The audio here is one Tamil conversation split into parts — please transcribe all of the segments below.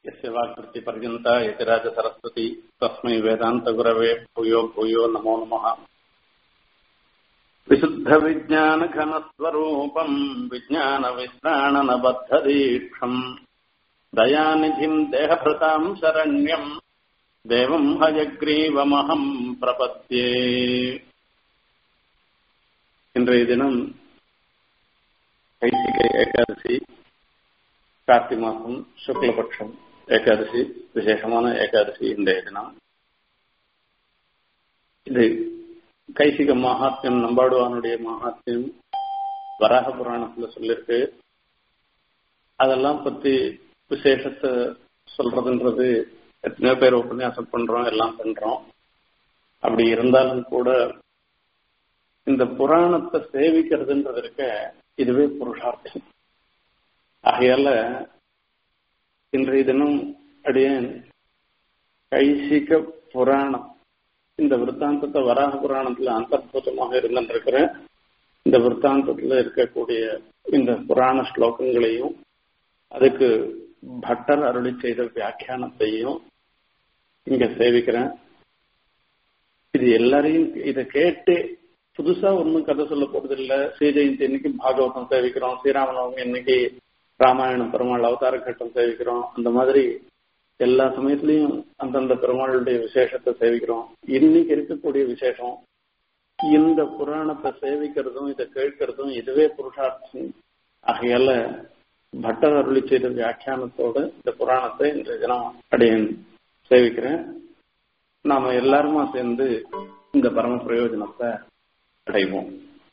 यस्य वाक्कृतिपर्यन्ता यतिराजसरस्वती तस्मै वेदान्तगुरवे भूयो भूयो नमो नमः विशुद्धविज्ञानघनस्वरूपम् विज्ञानविश्राणनबद्धदीक्षम् दयानिधिम् देहभृताम् शरण्यम् देवम् हयग्रीवमहम् प्रपद्ये இன்றைய தினம் கைசிகை ஏகாதசி கார்த்திகை மாசம் சுக்லபட்சம் ஏகாதசி விசேஷமான ஏகாதசி இன்றைய தினம் இது கைசிக மகாத்மியம் நம்பாடுவானுடைய மகாத்மியம் வராக புராணத்துல சொல்லிருக்கு அதெல்லாம் பத்தி விசேஷத்தை சொல்றதுன்றது எத்தனையோ பேர் உபன்யாசம் பண்றோம் எல்லாம் பண்றோம் அப்படி இருந்தாலும் கூட இந்த புராணத்தை சேவிக்கிறதுன்றது இருக்க இதுவே புருஷார்த்தம் ஆகையால இன்றைய தினம் அடியேன் கைசிக புராணம் இந்த விற்த்தாந்தத்தை வராக புராணத்துல அந்தர்பூதமாக இருந்திருக்கிற இந்த விற்த்தாந்தத்துல இருக்கக்கூடிய இந்த புராண ஸ்லோகங்களையும் அதுக்கு பட்டர் அருளி செய்த வியாக்கியானத்தையும் இங்க சேவிக்கிறேன் இது எல்லாரையும் இதை கேட்டு புதுசா ஒன்றும் கதை சொல்ல போறது இல்ல ஸ்ரீஜெயந்தி இன்னைக்கு பாகவதம் சேவிக்கிறோம் ஸ்ரீராமநவமி இன்னைக்கு ராமாயணம் பெருமாள் அவதார கட்டம் சேவிக்கிறோம் அந்த மாதிரி எல்லா சமயத்திலையும் அந்தந்த பெருமாளுடைய விசேஷத்தை சேவிக்கிறோம் இன்னைக்கு இருக்கக்கூடிய விசேஷம் இந்த புராணத்தை சேவிக்கிறதும் இதை கேட்கறதும் இதுவே புருஷார்த்தம் ஆகையால பட்டர் அருளி செய்த வியாக்கியானத்தோட இந்த புராணத்தை இன்றைய தினம் அடையன் சேவிக்கிறேன் நாம எல்லாருமா சேர்ந்து இந்த பரம பிரயோஜனத்தை அடைவோம்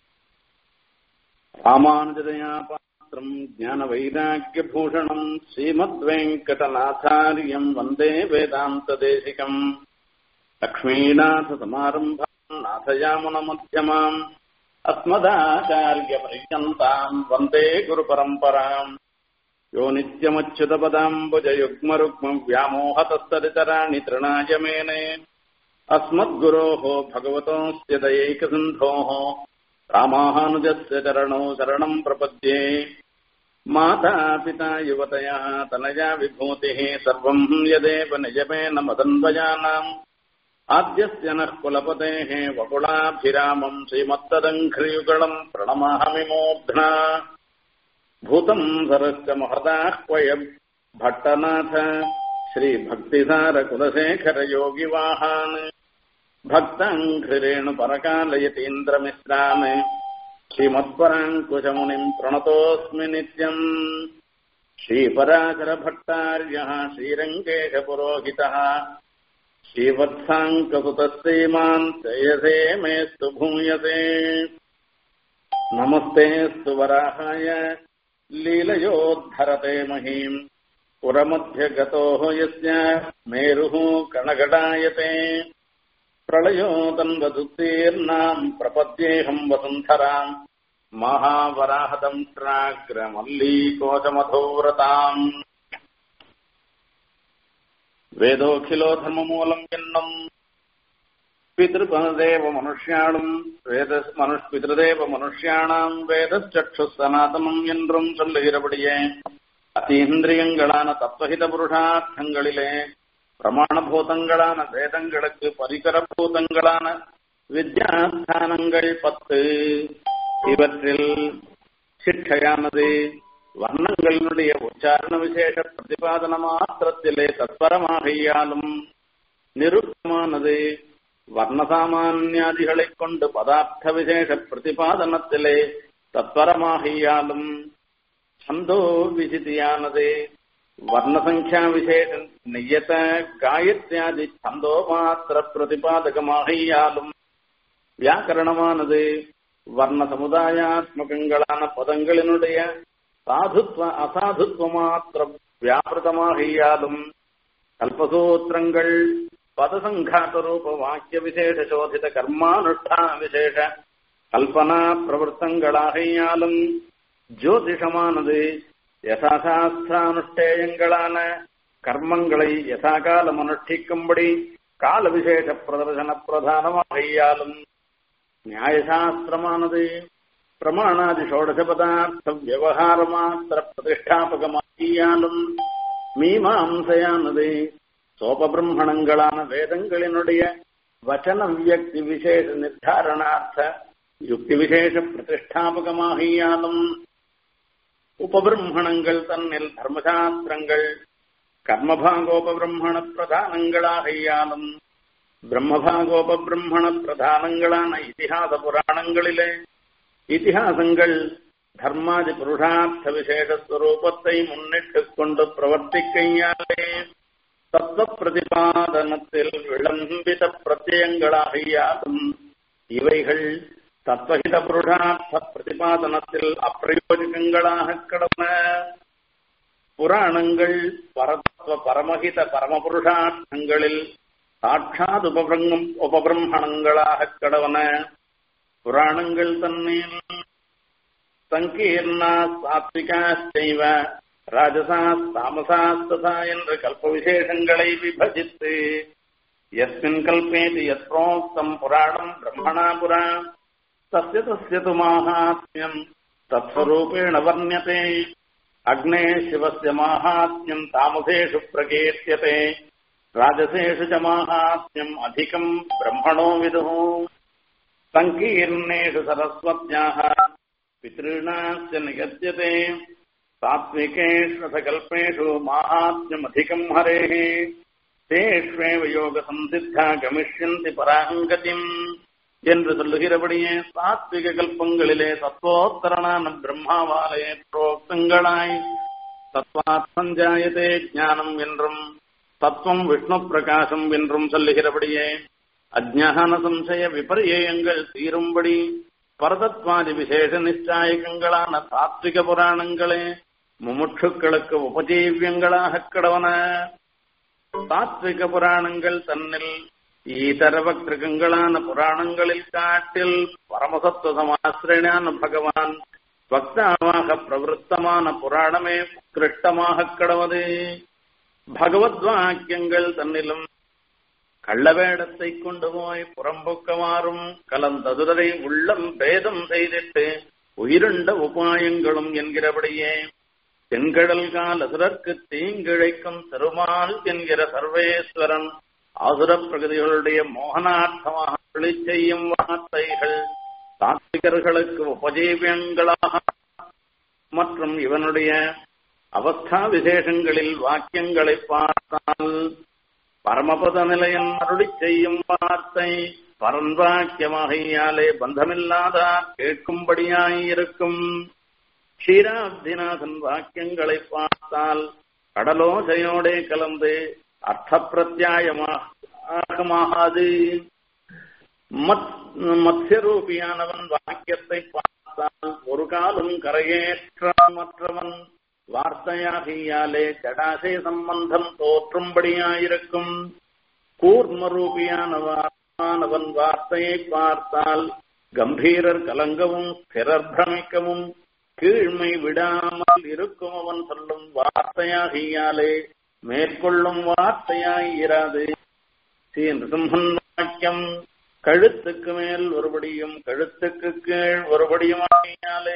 ராமானுஜதயா பாத்திரம் ஞான வைராக்கிய பூஷணம் ஸ்ரீமத் வெங்கடநாதாரியம் வந்தே வேதாந்த தேசிகம் லக்ஷ்மீநாத சமாரம்பாம் நாதயாமுன மத்தியமாம் அஸ்மதாச்சாரிய பரியந்தாம் வந்தே குரு பரம்பராம் யோ நித்யமच्युतपदाम्बुजयुग्मरुग्मम् व्यामोहतस्तरितराणि तृणाय मेने अस्मद्गुरोः भगवतोऽस्य दयैकसिन्धोः रामानुजस्य चरणौ शरणम् प्रपद्ये माता पिता युवतयः तनया विभूतिः सर्वम् यदेव निजमेन मदन्वयानाम् आद्यस्य नः कुलपतेः वकुलाभिरामम् श्रीमत्तदङ्घ्रियुगलम् प्रणमामि मूर्ध्ना भूतम् सरश्च महदाह्वय भट्टनाथ श्रीभक्तिसारकुलशेखरयोगिवाहान् भक्ताङ्घ्रिरेणु परकालयतीन्द्रमिश्रान् श्रीमत्पराङ्कुशमुनिम् प्रणतोऽस्मि नित्यम् श्रीपराशरभट्टार्यः श्रीरङ्गेशपुरोहितः श्रीवत्साङ्कसुतः श्रीमान् जयसे मेस्तु भूयसे नमस्तेऽस्तु वराहाय लीलयोद्धरते महीम् पुरमध्यगतोः यस्य मेरुः कणगडायते प्रलयो तन्वदुत्तीर्णाम् प्रपद्येऽहम् वसुन्धराम् महावराहदंष्ट्राग्रमल्लीकोशमधोव्रताम् वेदोऽखिलो धर्ममूलम् என்னும் பிதృபதேவ மனுஷ்யாளும் வேத மனுஷ் பிதృதேவ மனுஷ்யாணாம் வேதச்சக்ஷு சனாதனம் என்றும் சொல்லுகிறபடியே அத்தீந்திரியங்களான தத்துவஹித புருஷார்த்தங்களிலே பிரமாணபூதங்களான வேதங்களுக்கு பரிகரபூதங்களான வித்யாஸ்தானங்கள் பத்து இவற்றில் சிக்ஷையானது வர்ணங்களினுடைய உச்சாரண விசேஷ பிரதிபாதன மாத்திரத்திலே தத்பரமாகையாலும் நிருத்தமானது வர்ணசாமான்யாதிகளைக் கொண்டு பதார்த்த விசேஷ பிரதிபாதனத்திலே தத்பரமாகையாலும் छन्दो विजितियानदे वर्णसङ्ख्याविशेष नियत गायत्र्यादि छन्दो मात्र प्रतिपादकमाகையாலும் வியாக்கரணமானது வர்ண சமுதாயாத்மகங்களான பதங்களினுடைய சாதுத்வ அசாதுத்வ மாத்திர வியாபிருதமாகையாலும் கல்பசூத்திரங்கள் பதசங்காத ரூப வாக்கிய விசேஷ சோதித கர்மானுஷ்டான விசேஷ கல்பனா பிரவருத்தங்களாகையாலும் ஜோதிஷமானது யசாசாஸ்திரானுஷ்டேயங்களான கர்மங்களை யசாகாலம் அனுஷ்டிக்கும்படி கால விசேஷ பிரதர்சன பிரதானமாகையாலும் நியாயசாஸ்திரமானது பிரமாணாதி ஷோடச பதார்த்த விவகார மாத்திர பிரதிஷ்டாபகமாகியாலும் மீமாம்சையானது சோபபிரம்மணங்களான வேதங்களினுடைய வச்சன வியக்தி விசேஷ நிர்தாரணார்த்த யுக்தி விசேஷ பிரதிஷ்டாபகமாகியாலும் உபபிரம்மணங்கள் தன்னில் தர்மசாஸ்திரங்கள் கர்மபாகோபபிரம்மண பிரதானங்களாகையாலும் பிரம்மபாகோபபிரம்மண பிரதானங்களான இதிகாச புராணங்களிலே இதிகாசங்கள் தர்மாதி புருஷார்த்த விசேஷ ஸ்வரூபத்தை முன்னிட்டுக் கொண்டு பிரவர்த்திக்கையாலே தத்துவ பிரதிபாதனத்தில் விளம்பித பிரத்யங்களாகியாலும் இவைகள் தத்வஹித புருஷார்த்த பிரதிபாதனத்தில் அப்பிரயோஜகங்களாக கடன புராணங்கள் பரத்வ பரமஹித பரமபுருஷார்த்தங்களில் சாட்சாத் உபபிரங்கம் உபபிரம்மணங்களாக கடவன புராணங்கள் தன்னில் சங்கீர்ணா சாத்விகாச்சைவ ராஜசா தாமசாஸ்ததா என்ற கல்ப விசேஷங்களை விபஜித்து எஸ்மின் கல்பேதி யத் புரோக்தம் புராணம் பிரம்மணா புரா தஸ்ய தஸ்ய து மாஹாத்மியம் தத்ஸ்வரூபேண வர்ணியते அக்னே சிவஸ்ய மாஹாத்மியம் தாமசேஷு பிரகீர்த்தியते ராஜசேஷு ச மாஹாத்மியம் அதிகம் பிரம்மணோ விதுः சங்கீர்ணேஷு சரஸ்வத்யாः पितॄणाश्च निगद्यते सात्विकेष्वथकल्पेषु माहात्म्यमधिकम् हरेः तेष्वेव योगसंसिद्धा गमिष्यन्ति பராங்கதிம் என்று சொல்லுகிறபடியே சாத்விக கல்பங்களிலே தத்துவோத்தரணான பிரம்மாவாலே புரோக்தங்களாய் தத்வாத் சஞ்சாயதே ஞானம் என்றும் தத்துவம் விஷ்ணு பிரகாசம் என்றும் சொல்லுகிறபடியே அஜ்ஞான சம்சய விபரியங்கள் தீரும்படி பரதத்வாதி விசேஷ நிச்சாயகங்களான தாத்விக புராணங்களே முமுட்சுக்களுக்கு உபஜீவியங்களாக கடவன தாத்விக புராணங்கள் தன்னில் ஈதர பக்திருக்கங்களான புராணங்களில் காட்டில் பரமசத்துவ சமாசிரனான பகவான் பக்தாவாக பிரவருத்தமான புராணமே கிருஷ்டமாக கடவது பகவத் வாக்கியங்கள் தன்னிலும் கள்ளவேடத்தை கொண்டு போய் புறம்பொக்கமாறும் கலந்ததுரை உள்ளம் பேதம் செய்திட்டு உயிருண்ட உபாயங்களும் என்கிறபடியே தென்கடல் கால் அசுரர்க்கு தீங்கிழைக்கும் திருமால் என்கிற சர்வேஸ்வரன் அசுர பிரகதிகளுடைய மோகனார்த்தமாக ஒளி செய்யும் வார்த்தைகள் தாத்விகர்களுக்கு உபஜீவியங்களாக மற்றும் இவனுடைய அவஸ்தா விசேஷங்களில் வாக்கியங்களை பார்த்தால் பரமபத நிலையன் அருளி செய்யும் வார்த்தை பரன்வாக்கியமாகையாலே பந்தமில்லாதார் கேட்கும்படியாயிருக்கும் க்ஷீராப்திநாதன் வாக்கியங்களை பார்த்தால் கடலோசையோடே கலந்து அர்த்த பிரத்யாயமாகாது மத்யரூபியானவன் வாக்கியத்தை பார்த்தால் ஒரு காலம் கரையேற்றமற்றவன் வார்த்தையாகியாலே ஜடாசை சம்பந்தம் தோற்றும்படியாயிருக்கும் கூர்மரூபியானவன் வார்த்தையை பார்த்தால் கம்பீரர் கலங்கவும் பிறர் பிரமிக்கவும் கீழ்மை விடாமல் இருக்கும் அவன் சொல்லும் வார்த்தையாகியாலே மேற்கொள்ளும் வார்த்தையாயிராது ஸ்ரீ நிருசிம்மன் வாக்கியம் கழுத்துக்கு மேல் ஒருபடியும் கழுத்துக்கு கீழ் ஒருபடியும் ஆகியாலே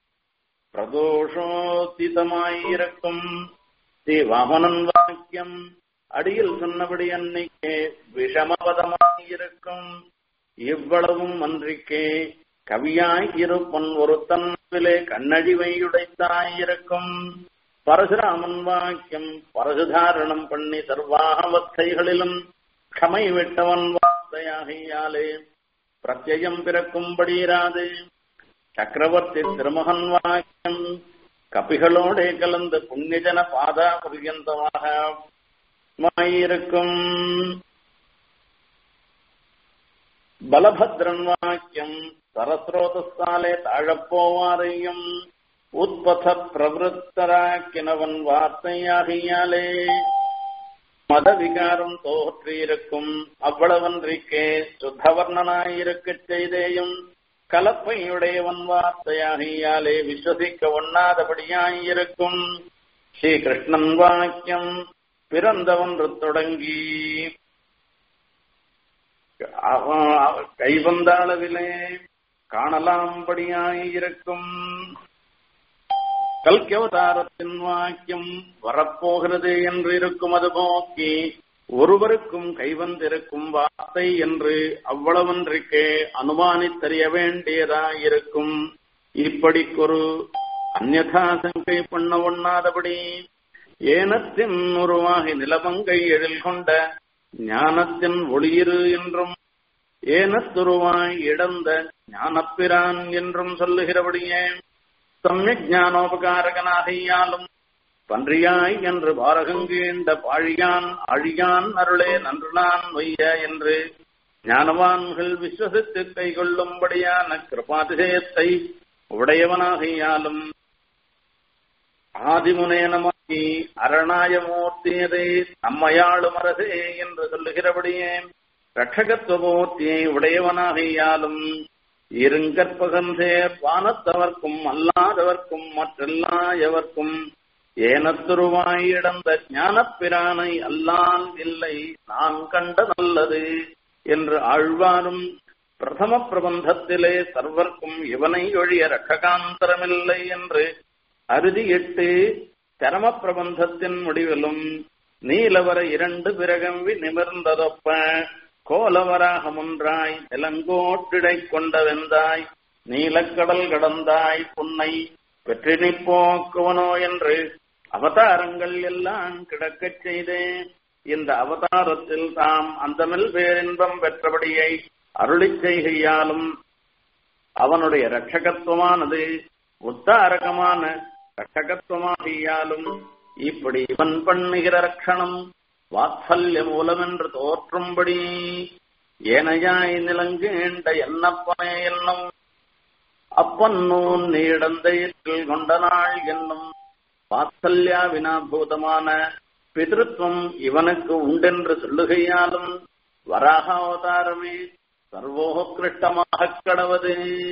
பிரதோஷோத்திதமாயிருக்கும் ஸ்ரீ வாமனன் வாக்கியம் அடியில் சொன்னபடி அன்னைக்கே விஷமவதமாயிருக்கும் இவ்வளவும் அன்றிக்கே கவியாய் இருப்பன் ஒரு தன்விலே கண்ணழிவையுடைத்தாயிருக்கும் பரசுராமன் வாக்கியம் பரசுதாரணம் பண்ணி சர்வாகவத்தைகளிலும் க்ஷமை விட்டவன் வார்த்தையாகையாலே பிரத்யம் பிறக்கும்படியிராது சக்கரவர்த்தி திருமகன் வாக்கியம் கபிகளோடே கலந்து புண்ணியஜன பாதா பர்யந்தமாக இருக்கும் பலபத்ரன் வாக்கியம் சரஸ்ரோதாலே தாழப்போவாரையும் உத்பத பிரவருத்தராக்கினவன் வார்த்தையாகியாலே மதவிகாரம் தோற்றியிருக்கும் அவ்வளவன்றிக்கே சுத்தவர்ணனாயிருக்கச் செய்தேயும் கலப்பையுடையவன் வார்த்தையாகியாலே விஸ்வசிக்க ஒண்ணாதபடியாயிருக்கும் ஸ்ரீகிருஷ்ணன் வாக்கியம் பிறந்தவன்று தொடங்கி கைவந்த அளவிலே காணலாம்படியாயிருக்கும் கல்கவதாரத்தின் வாக்கியம் வரப்போகிறது என்று இருக்கும் அது போக்கி ஒருவருக்கும் கைவந்திருக்கும் வார்த்தை என்று அவ்வளவன்றிக்கே அனுமானித்தறிய வேண்டியதாயிருக்கும் இப்படிக்கொரு அந்நதா சங்கை பண்ண ஒண்ணாதபடி ஏனத்தின் உருவாகி நிலமங்கை எழில் கொண்ட ஞானத்தின் ஒளியிரு என்றும் ஏனத்துருவாய் இடந்த ஞானப்பிரான் என்றும் சொல்லுகிறபடியே சமயக் ஞானோபகாரகனாகையாலும் பன்றியாய் என்று பாரகங்கீண்ட பாழியான் அழியான் அருளே நன்று நான் வைய என்று ஞானவான்கள் விஸ்வசித்து கைகொள்ளும்படியான கிருபாதிசயத்தை உடையவனாகையாலும் ஆதிமுனேனமாக்கி அரணாயமூர்த்தியதே நம்மையாளும் அரசே என்று சொல்லுகிறபடியே ரட்சகத்துவமூர்த்தியை உடையவனாகையாலும் இருங்கற்பகந்தே வானத்தவர்க்கும் அல்லாதவர்க்கும் மற்றெல்லா எவர்க்கும் ஏனத்துருவாய் இடந்த ஞானப்பிரானை அல்லால் இல்லை நான் கண்ட நல்லது என்று ஆழ்வாரும் பிரதம பிரபந்தத்திலே சர்வர்க்கும் இவனை ஒழிய ரட்சகாந்தரமில்லை என்று அறுதியிட்டு சரம பிரபந்தத்தின் முடிவிலும் நீலவர இரண்டு பிறகம்பி நிமிர்ந்ததொப்ப கோலவராக முன்றாய் நிலங்கோட்டிடை கொண்ட வெந்தாய் நீலக்கடல் கடந்தாய் புன்னை வெற்றினி போக்குவனோ என்று அவதாரங்கள் எல்லாம் கிடக்கச் செய்தே இந்த அவதாரத்தில் தாம் அந்தமில் பேரின்பம் பெற்றபடியை அருளிச் செய்கையாலும் அவனுடைய ரட்சகத்துவமானது உத்தாரகமான ரட்சகத்துவமாகியாலும் இப்படி இவன் பண்ணுகிற ரட்சணம் வாத்சல்ய மூலம் என்று தோற்றும்படி ஏனையாய் நிலங்கேண்ட என்னப்பனே என்னும் அப்பன்னூன் நீடந்தையில் கொண்ட நாள் என்னும் வாத்சல்யா வினாபூதமான பிதிருத்துவம் இவனுக்கு உண்டென்று சொல்லுகையாலும் வராக அவதாரமே சர்வோகிருஷ்டமாக கடவது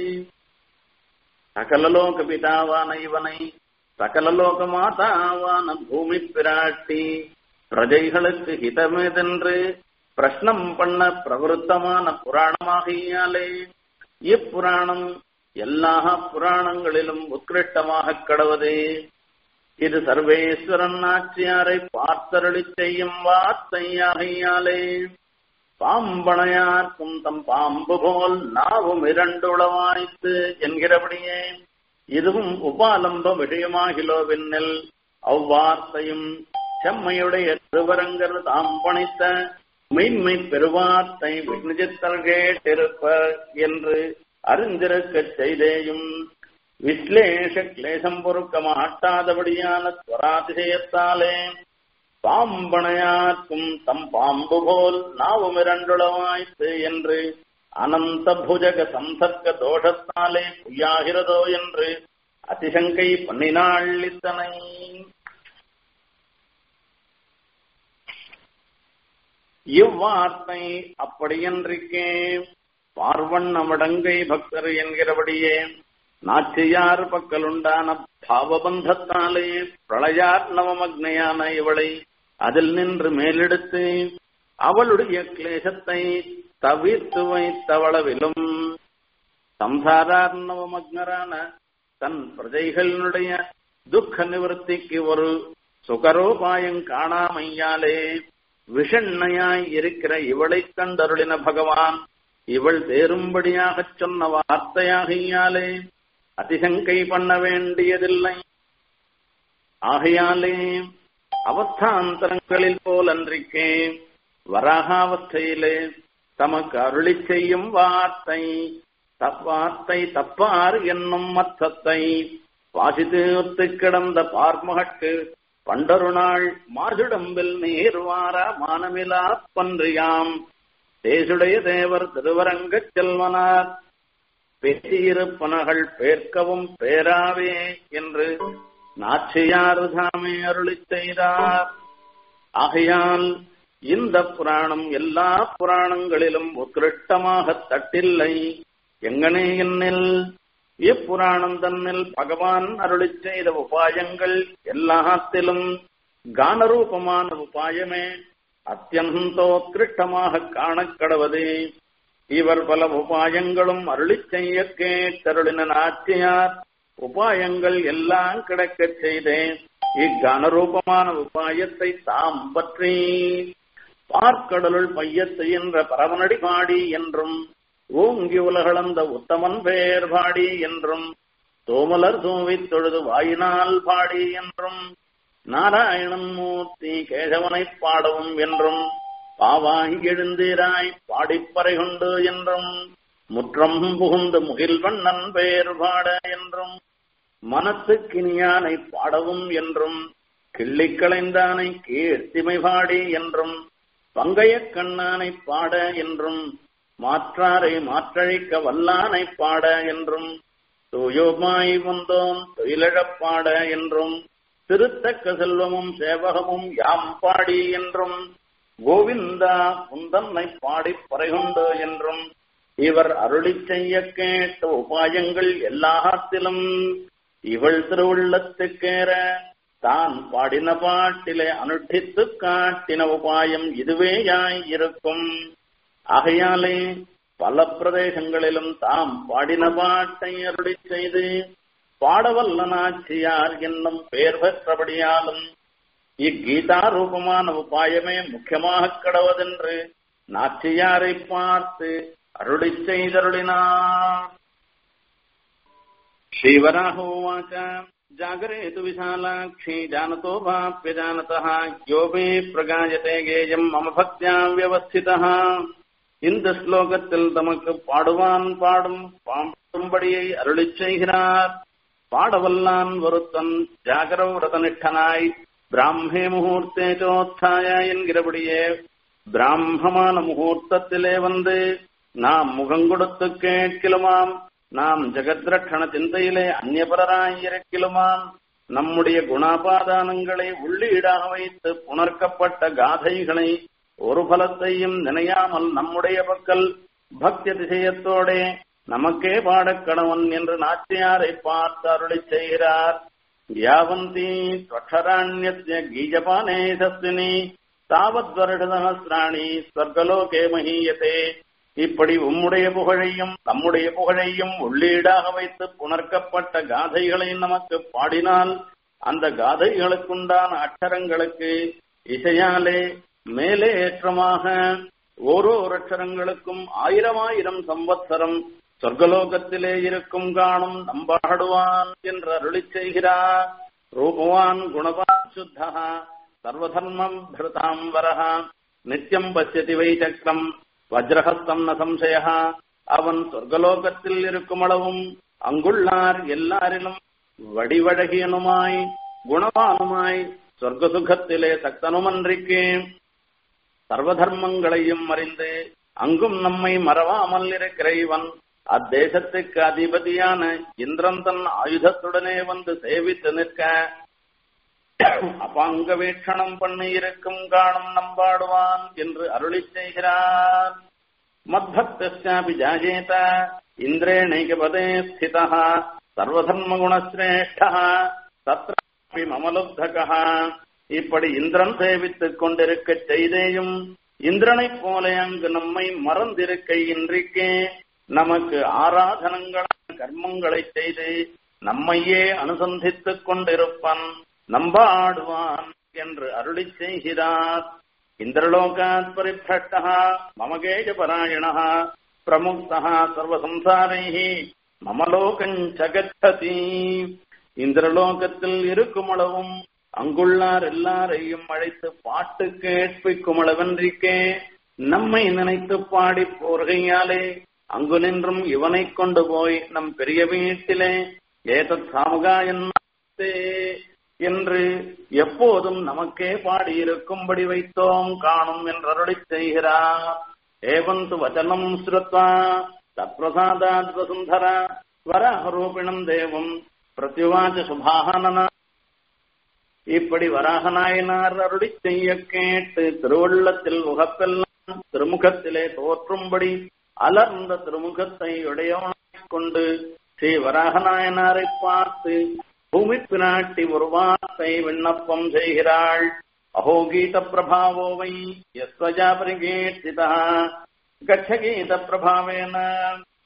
சகலலோக பிதாவான இவனை சகலலோக மாதாவான பூமி பிராட்டி பிரஜைகளுக்கு ஹிதமேதென்று பிரஷ்னம் பண்ண பிரவருத்தமான புராணமாகியாலே இப்புராணம் எல்லா புராணங்களிலும் உத்கிருஷ்டமாக கடவதே இது சர்வேஸ்வரன் நாச்சியாரை பார்த்தருளி செய்யும் வார்த்தையாகையாலே பாம்பனையார்க்கும் தம் பாம்பு போல் நாவும் இரண்டுளவாய்த்து என்கிறபடியே இதுவும் உபாலம்ப விஷயமாகிலோ பின்னல் அவ்வார்த்தையும் செம்மையுடைய திருவரங்கர் தாம் பணித்த மெய்மை பெருவார்த்தை விநிஜத்தல் கேட்டிருப்ப என்று அறிந்திருக்கச் செய்தேயும் விஸ்லேஷ கிளேசம் பொறுக்க மாட்டாதபடியான ஸ்வராதிசயத்தாலே பாம்பனையாக்கும் தம் பாம்பு போல் நாவும் இரண்டுளவாய்த்து என்று அனந்த புஜக சம்சர்க்க தோஷத்தாலே பொய்யாகிறதோ என்று அதிசங்கை பண்ணினாள் இத்தனை இவ்வார்த்தை அப்படியன்றிக்கே பார்வண்ண மடங்கை பக்தர் என்கிறபடியே நாச்சியார் பக்கலுண்டான பாவபந்தத்தாலே பிரளயார் நவமக்னையான இவளை அதில் நின்று மேலெடுத்து அவளுடைய கிளேசத்தை தவிர்த்து வைத்தவளவிலும் சம்சாரார் நவமக்னரான தன் பிரஜைகளினுடைய துக்க நிவர்த்திக்கு ஒரு சுகரோபாயம் காணாமையாலே விஷண்ணையாய் இருக்கிற இவளை கண்டருளின பகவான் இவள் தேரும்படியாகச் சொன்ன வார்த்தையாகையாலே அதிசங்கை பண்ண வேண்டியதில்லை ஆகையாலே அவஸ்தாந்தரங்களில் போல் அன்றிக்கே வராகாவஸ்தையிலே தமக்கு அருளி செய்யும் வார்த்தை தப்பார்த்தை தப்பார் என்னும் மத்தத்தை வாசித்து கிடந்த பார்மகட்டு பண்டொரு நாள் மாசுடம்பில் நேர்வார மானமிலா பன்றியாம் தேசுடைய தேவர் திருவரங்கச் செல்வனார் பேசியிருப்பனகள் பேர்க்கவும் பேராவே என்று நாச்சியார் தாமே அருளி செய்தார் ஆகையால் இந்த புராணம் எல்லா புராணங்களிலும் உத்கிருஷ்டமாக தட்டில்லை எங்கனே என்னில் இப்புராணம் தன்னில் பகவான் அருளி செய்த உபாயங்கள் எல்லாத்திலும் கானரூபமான உபாயமே அத்தியந்தோத்கிருஷ்டமாக காணக்கடவது இவர் பல உபாயங்களும் அருளி செய்ய கேட்டருளின நாச்சியார் உபாயங்கள் எல்லாம் கிடைக்கச் செய்தேன் இக்கனரூபமான உபாயத்தை தாம் பற்றி பார்க்கடலுள் பையத்து என்ற பரவனடி பாடி என்றும் ஓங்கி உலகளந்த உத்தமன் பேர் பாடி என்றும் தோமலர் தூவித் தொழுது வாயினால் பாடி என்றும் நாராயணன் மூர்த்தி கேசவனைப் பாடவும் என்றும் பாவாய் எழுந்தீராய் பாடிப்பறை கொண்டு என்றும் முற்றம் புகுந்து முகில்வண்ணன் பெயர் பாட என்றும் மனத்துக்கினியானை பாடவும் என்றும் கிள்ளி களைந்தானை கீர்த்திமை பாடி என்றும் பங்கைய கண்ணானை பாட என்றும் மாற்றாரை மாற்றழிக்க வல்லானை பாட என்றும் தூயோமாய் வந்தோம் தொழிலழப் பாட என்றும் திருத்தக்க செல்வமும் சேவகமும் யாம் பாடி என்றும் கோவிந்தா குந்தன்னை பாடி பறைகொண்டு என்றும் இவர் அருளி செய்ய கேட்ட உபாயங்கள் எல்லாத்திலும் இவள் திருவுள்ளத்துக்கேற தான் பாடின பாட்டிலே அனுஷ்டித்து காட்டின உபாயம் இதுவேயாய் இருக்கும் ஆகையாலே பல பிரதேசங்களிலும் தாம் பாடின பாட்டை அருளி செய்து பாடவல்ல நாச்சியார் என்னும் பெயர் பெற்றபடியாலும் இக்கீதா ரூபமான உபாயமே முக்கியமாக கடவதென்று நாச்சியாரை பார்த்து அருளி செய்தருளினார் श्रीवराहोवाच जागरेतु विशालाक्षी जानतो वाप्यजानतः यो मे प्रगायते गेयम् मम भक्त्या व्यवस्थितः இந்த ஸ்லோகத்தில் தமக்கு பாடுவான் பாடும் பாடும்படியை அருளிச் செய்கிறார் பாடவல்லான் ஒருத்தன் ஜாகர விரதனிஷ்டனாய் பிராமே முகூர்த்தே சோத்தாய என்கிறபடியே பிராமமான முகூர்த்தத்திலே வந்து நாம் முகங்கொடுத்து கேட்கிலுமாம் நாம் ஜெகத்ரட்சண சிந்தையிலே அந்நியபரராயிருக்கிலுமாம் நம்முடைய குணாபாதானங்களை உள்ளீடாக வைத்து புணர்க்கப்பட்ட காதைகளை ஒரு பலத்தையும் நினையாமல் நம்முடைய பக்கல் பக்தி அதிசயத்தோடே நமக்கே பாடக்கணவன் என்று நாச்சியாரை பார்த்து அருளி செய்கிறார் யாவந்தி त्वक्षराण्यस्य गीजपाने सस्विनी தாவத் வருடசகசிராணி ஸ்வர்கலோகே மகீயதே இப்படி உம்முடைய புகழையும் நம்முடைய புகழையும் உள்ளீடாக வைத்து புணர்க்கப்பட்ட காதைகளை நமக்கு பாடினால் அந்த காதைகளுக்குண்டான அக்ஷரங்களுக்கு இசையாலே மேலே ஏற்றமாக ஓரோர் அக்ஷரங்களுக்கும் ஆயிரம் ஆயிரம் சம்பத்சரம் சொர்க்கலோகத்திலே இருக்கும் காணும் நம்பாடுவான் என்று அருளி செய்கிறார் ரூபவான் குணவான் சுத்தா சர்வதர்மம் பிருதாம்பரः நித்தியம் பசியதி வை சக்கரம் வஜ்ரஹஸ்தம் ந சம்சய அவன் சொர்க்கலோகத்தில் இருக்கும் அளவும் அங்குள்ளார் எல்லாரிலும் வடிவழகியனுமாய் குணவானுமாய் சொர்க்க சுகத்திலே சக்தனுமன்றிக்கு சர்வதர்மங்களையும் அறிந்து அங்கும் நம்மை மறவாமல் இருக்கிற இவன் அத்தேசத்துக்கு அதிபதியான இந்திரன் தன் ஆயுதத்துடனே வந்து சேவித்து நிற்க அபாங்க வீட்சணம் பண்ணி இருக்கும் காணும் நம்பாடுவான் என்று அருளி செய்கிறார் மத்பக்தாபி ஜாஜேத இந்திரேணைகபதே ஸ்திதா சர்வதர்மகுணசிரேஷ்ட தத்ராபி மமலுப்தக இப்படி இந்திரன் சேவித்துக் கொண்டிருக்க செய்தேயும் இந்திரனைப் போல அங்கு நம்மை மறந்திருக்க இன்றைக்கே நமக்கு ஆராதனங்களான கர்மங்களை செய்து நம்மையே அனுசந்தித்துக் கொண்டிருப்பான் நம்பாடுவான் என்று அருளி செய்கிறார் இந்திரலோகாத் பரிபிரஷ்டா மமகேஜ பராயண பிரமுக்தா சர்வசம்சாரைः மமலோகஞ்ச கச்சதி இந்திரலோகத்தில் இருக்கும் அளவும் அங்குள்ளார் எல்லாரையும் அழைத்து பாட்டு கேட்பிக்கும் அளவன்றிக்கே நம்மை நினைத்து பாடி போர்கையாலே அங்கு நின்றும் இவனை கொண்டு போய் நம் பெரிய வீட்டிலே ஏதத் சாமுகாயன் என்று எப்போதும் நமக்கே பாடியிருக்கும்படி வைத்தோம் காணும் என்றருளி செய்கிறார் ஏவந்து வச்சனம் ஸ்ருத்வா தத்பிரசாதாத் வசுந்தர வராகரூபிணம் தேவம் பிரத்யுவாச்ச சுபாகனன இப்படி வராகநாயனார் அருளி செய்ய கேட்டு திருவள்ளத்தில் உகப்பெல்லாம் திருமுகத்திலே தோற்றும்படி அலர்ந்த திருமுகத்தை உடையவனாய்க் கொண்டு ஸ்ரீ வராகநாயனாரை பார்த்து பூமி பிராட்டி ஒரு வார்த்தை விண்ணப்பம் செய்கிறாள் அஹோ கீத பிரபாவோ வை யஸ்வஜா பரிகீர்த்திதா கச்ச கீத பிரபாவேன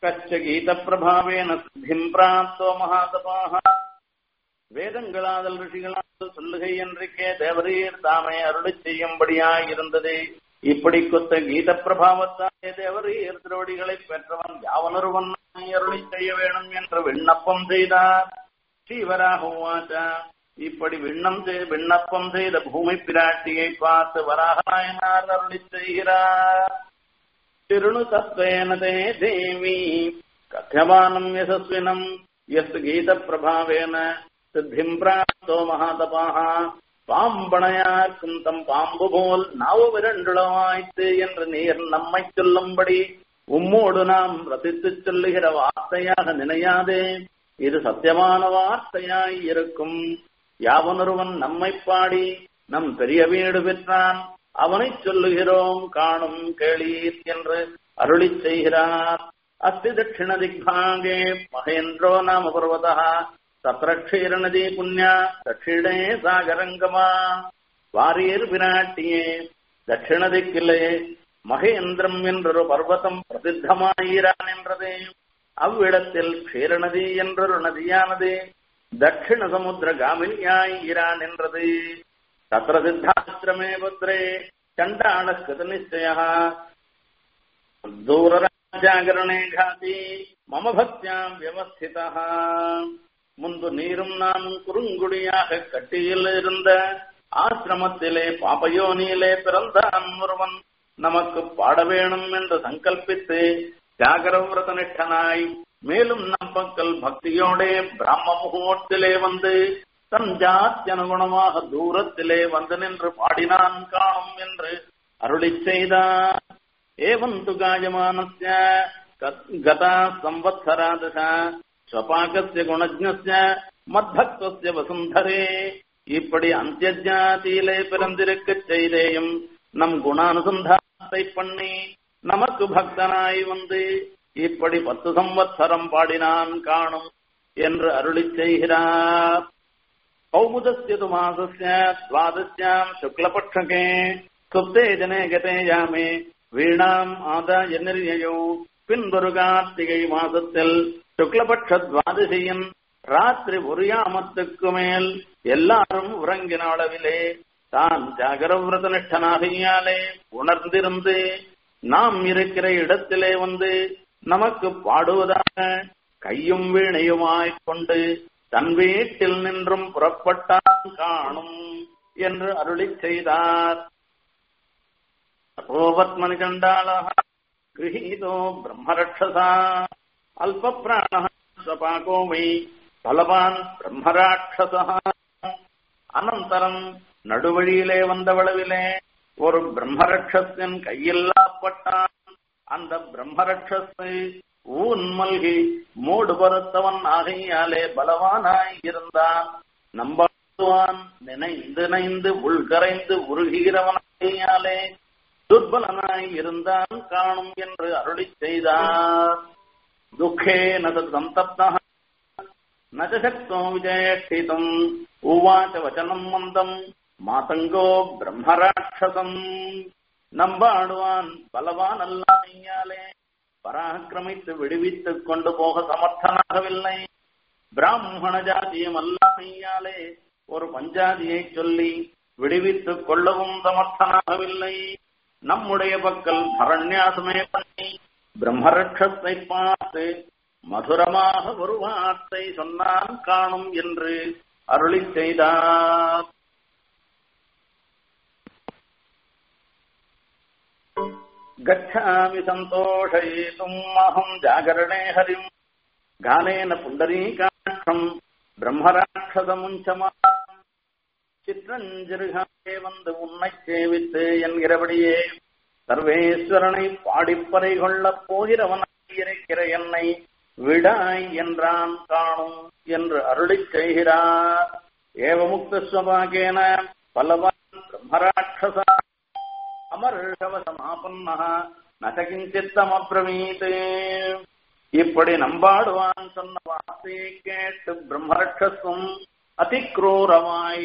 கச்ச கீத பிரபாவேன சித்திம் பிராப்தோ மகாதபாக வேதங்களாதல் ரிஷிகளாதல் சொல்லுகை என்றிக்கே தேவரீர் தாமே அருளி செய்யும்படியாய் இருந்தது இப்படி கொத்த கீத பிரபாவத்தாலே தேவரீர் திருவடிகளை பெற்றவன் யாவனொருவன் அருளி செய்ய வேணும் என்று விண்ணப்பம் செய்தார் ஸ்ரீவராக உவாச்சா இப்படி விண்ணம் விண்ணப்பம் செய்த பூமி பிராட்டியை பார்த்து வராகநாயனார் அருளி செய்கிறார் திருணு தத்வேன தே தேவி கத்தியமானம் யசஸ்வினம் எஸ் கீத பிரபாவேன சித்திம் பிராப்தோ மகாதபாக பாம்பனையார்க்கும் தம் பாம்பு போல் நாவு விரண்டுளவாய்த்து என்று நீர் நம்மை சொல்லும்படி உம்மோடு நாம் ரசித்துச் சொல்லுகிற வார்த்தையாக நினையாதே இது சத்தியமான வார்த்தையாய் இருக்கும் யாவனொருவன் நம்மை பாடி நம் பெரிய வீடு பெற்றான் அவனை சொல்லுகிறோம் காணும் கேளீர் என்று அருளி செய்கிறார் அஸ்தி தட்சிண திக்பாங்கே மகேந்திரோ நாம பர்வதா தத்ர க்ஷீரநதி புண்ணியா தட்சிணே சாகரங்கமா வாரியர் பிராட்டியே தட்சிண திக்கிலே மகேந்திரம் என்றொரு பர்வதம் பிரசித்தமாயிரான் என்றதே அவ்விடத்தில் க்ஷீரநதி என்றொரு நதியானது தட்சிண சமுத்திர காமினியாய் ஈரான் என்றது தத்திர சித்தாசிரமே பத்ரே சண்டாள கிருத நிச்சய தூரராஜாகரணே காதி மம பக்தியாம் வியவஸ்திதா முன்பு நீரும் நானும் குறுங்குடியாக கட்டியில் இருந்த ஆசிரமத்திலே பாபயோனியிலே பிறந்தான் ஒருவன் நமக்கு பாட வேணும் என்று சங்கல்பித்து ஜாகரவிரத நிஷ்டனாய் மேலும் நம் பக்கல் பக்தியோடே பிராம முகூர்த்திலே வந்து தன் ஜாத்தி அனுகுணமாக தூரத்திலே வந்து நின்று பாடினான் காணும் என்று அருளி செய்தார் ஏவம் து காயமானஸ்ய கதா சம்வத்சராதச ஸ்வபாகஸ்ய குணஜ்ஞஸ்ய மத்பக்தஸ்ய வசுந்தரே இப்படி அந்தியஜாதியிலே பிறந்திருக்கச் செய்தேயும் நம் குணானுசந்தானத்தை பண்ணி நமக்கு பக்தனாய் வந்து இப்படி பத்து சம்வத்சரம் பாடினான் காணும் என்று அருளி செய்கிறார் கௌமுதஸ்ய து மாசஸ்ய துவாதஸ்யாம் சுக்லபட்சகே சுப்தே ஜனே கதே யாமே வீணாம் ஆதாய நிர்யயோ பின்பொரு கார்த்திகை மாசத்தில் சுக்லபட்ச துவாதசியின் ராத்திரி ஒரு யாமத்துக்கு மேல் எல்லாரும் உறங்கின அளவிலே தான் ஜாகரவிரத நிஷ்டனாகையாலே உணர்ந்திருந்து நாம் இருக்கிற இடத்திலே வந்து நமக்கு பாடுவதாக கையும் வீணையுமாய்க் கொண்டு தன் வீட்டில் நின்றும் புறப்பட்டான் காணும் என்று அருளி செய்தார் தபோவத்மனி கண்டாளः गृहीतो ब्रह्मरक्षसा अल्पप्राणः स्वपाको वै பலவான் பிரம்மராட்சசா அனந்தரம் நடுவழியிலே வந்தவளவிலே ஒரு பிரம்மரட்சத்தின் கையில்லாப்பட்டான் அந்த பிரம்மரட்சத்தை ஊன் மல்கி மூடு பருத்தவன் ஆகையாலே பலவானாய் இருந்தான் நம்பான் நினைந்து நினைந்து உள்கரைந்து உருகிறவனாகையாலே துர்பலனாய் இருந்தான் காணும் என்று அருளி செய்தார் துக்கே நது சந்தப்தா நகோ விஜயக்ஷிதம் உவாச்ச வச்சனம் மந்தம் மாதங்கோ பிரம்மராட்சசம் நம்பாடுவான் பலவான் அல்லாமையாலே பராக்கிரமித்து விடுவித்துக் கொண்டு போக சமர்த்தனாகவில்லை பிராமண ஜாதியம் அல்லாமையாலே ஒரு பஞ்சாதியை சொல்லி விடுவித்துக் கொள்ளவும் சமர்த்தனாகவில்லை நம்முடைய பக்கல் பரண்யாசமே பண்ணி பிரம்மரட்சத்தை பார்த்து மதுரமாக ஒரு வார்த்தை சொன்னான் காணும் என்று அருளி செய்தார் गच्छामि सन्तोषयितुम् अहम् जागरणे हरिम् गानेन पुण्डरीकाक्षम् பிரம்மராட்சசமுஞ்சமாம் சிற்றஞ்சிறுகாலே வந்து உன்னை சேவித்து என்கிறபடியே சர்வேஸ்வரனை பாடிப்பறை கொள்ளப் போகிறவனாய் இருக்கிற என்னை விடாய் என்றான் காணும் என்று அருளி செய்கிறார் ஏவமுக்தஸ்வபாகேன பலவான் பிரம்மராட்சசா அமர்ஷவசமாபன்ன நகிஞ்சித்தமப்ரவீத் இப்படி நம்பாடுவான் சொன்ன வார்த்தையை கேட்டு பிரம்மரட்சசும் அதிக்ரூரமாய்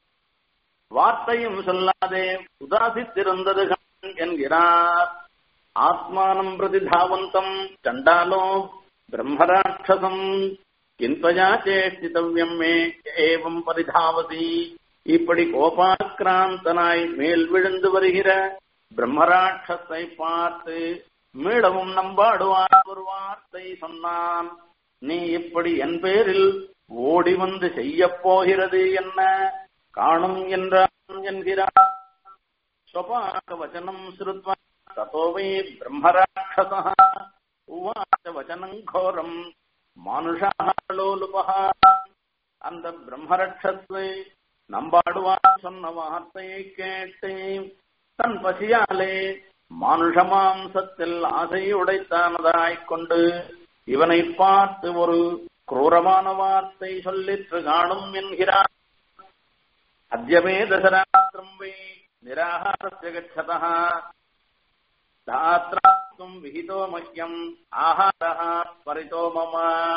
வார்த்தையும் சொல்லாதே உதாசித்திருந்தது என்கிறார் ஆத்மானம் பிரதி தாவந்தம் சண்டாலோ பிரம்மராட்சசம் கிந்த்வயா சேஷ்டிதவ்யம் மே ஏவம் பரிதாவதி இப்படி கோபாக்கிராந்தனாய் மேல் விழுந்து வருகிற பிரம்மராட்சத்தை பார்த்து மீளவும் நம்பாடுவார் ஒரு வார்த்தை சொன்னான் நீ இப்படி என் பேரில் ஓடி வந்து செய்யப் போகிறது என்ன காணும் என்றான் என்கிறார் ஸ்வபாக வச்சனம் ஸ்ருத்வா ததோ வை பிரம்மராட்சச உவாச்ச வச்சனம் கோரம் மானுஷாலோலுபா அந்த பிரம்மரட்சத்தை நம்பாடுவான் சொன்ன வார்த்தையை கேட்டு தன் பசியாலே மானுஷ மாம்சத்தில் ஆசை உடைத்தானதாய்க் கொண்டு இவனை பார்த்து ஒரு குரூரமான வார்த்தை சொல்லிற்று காணும் என்கிறார் அத்தியமே தசராத்திரம் வை நிராகாரஸ்ய கச்சதா தாத்ராத்தும் விகிதோ மஹ்யம் ஆஹாரः பரிதோ மம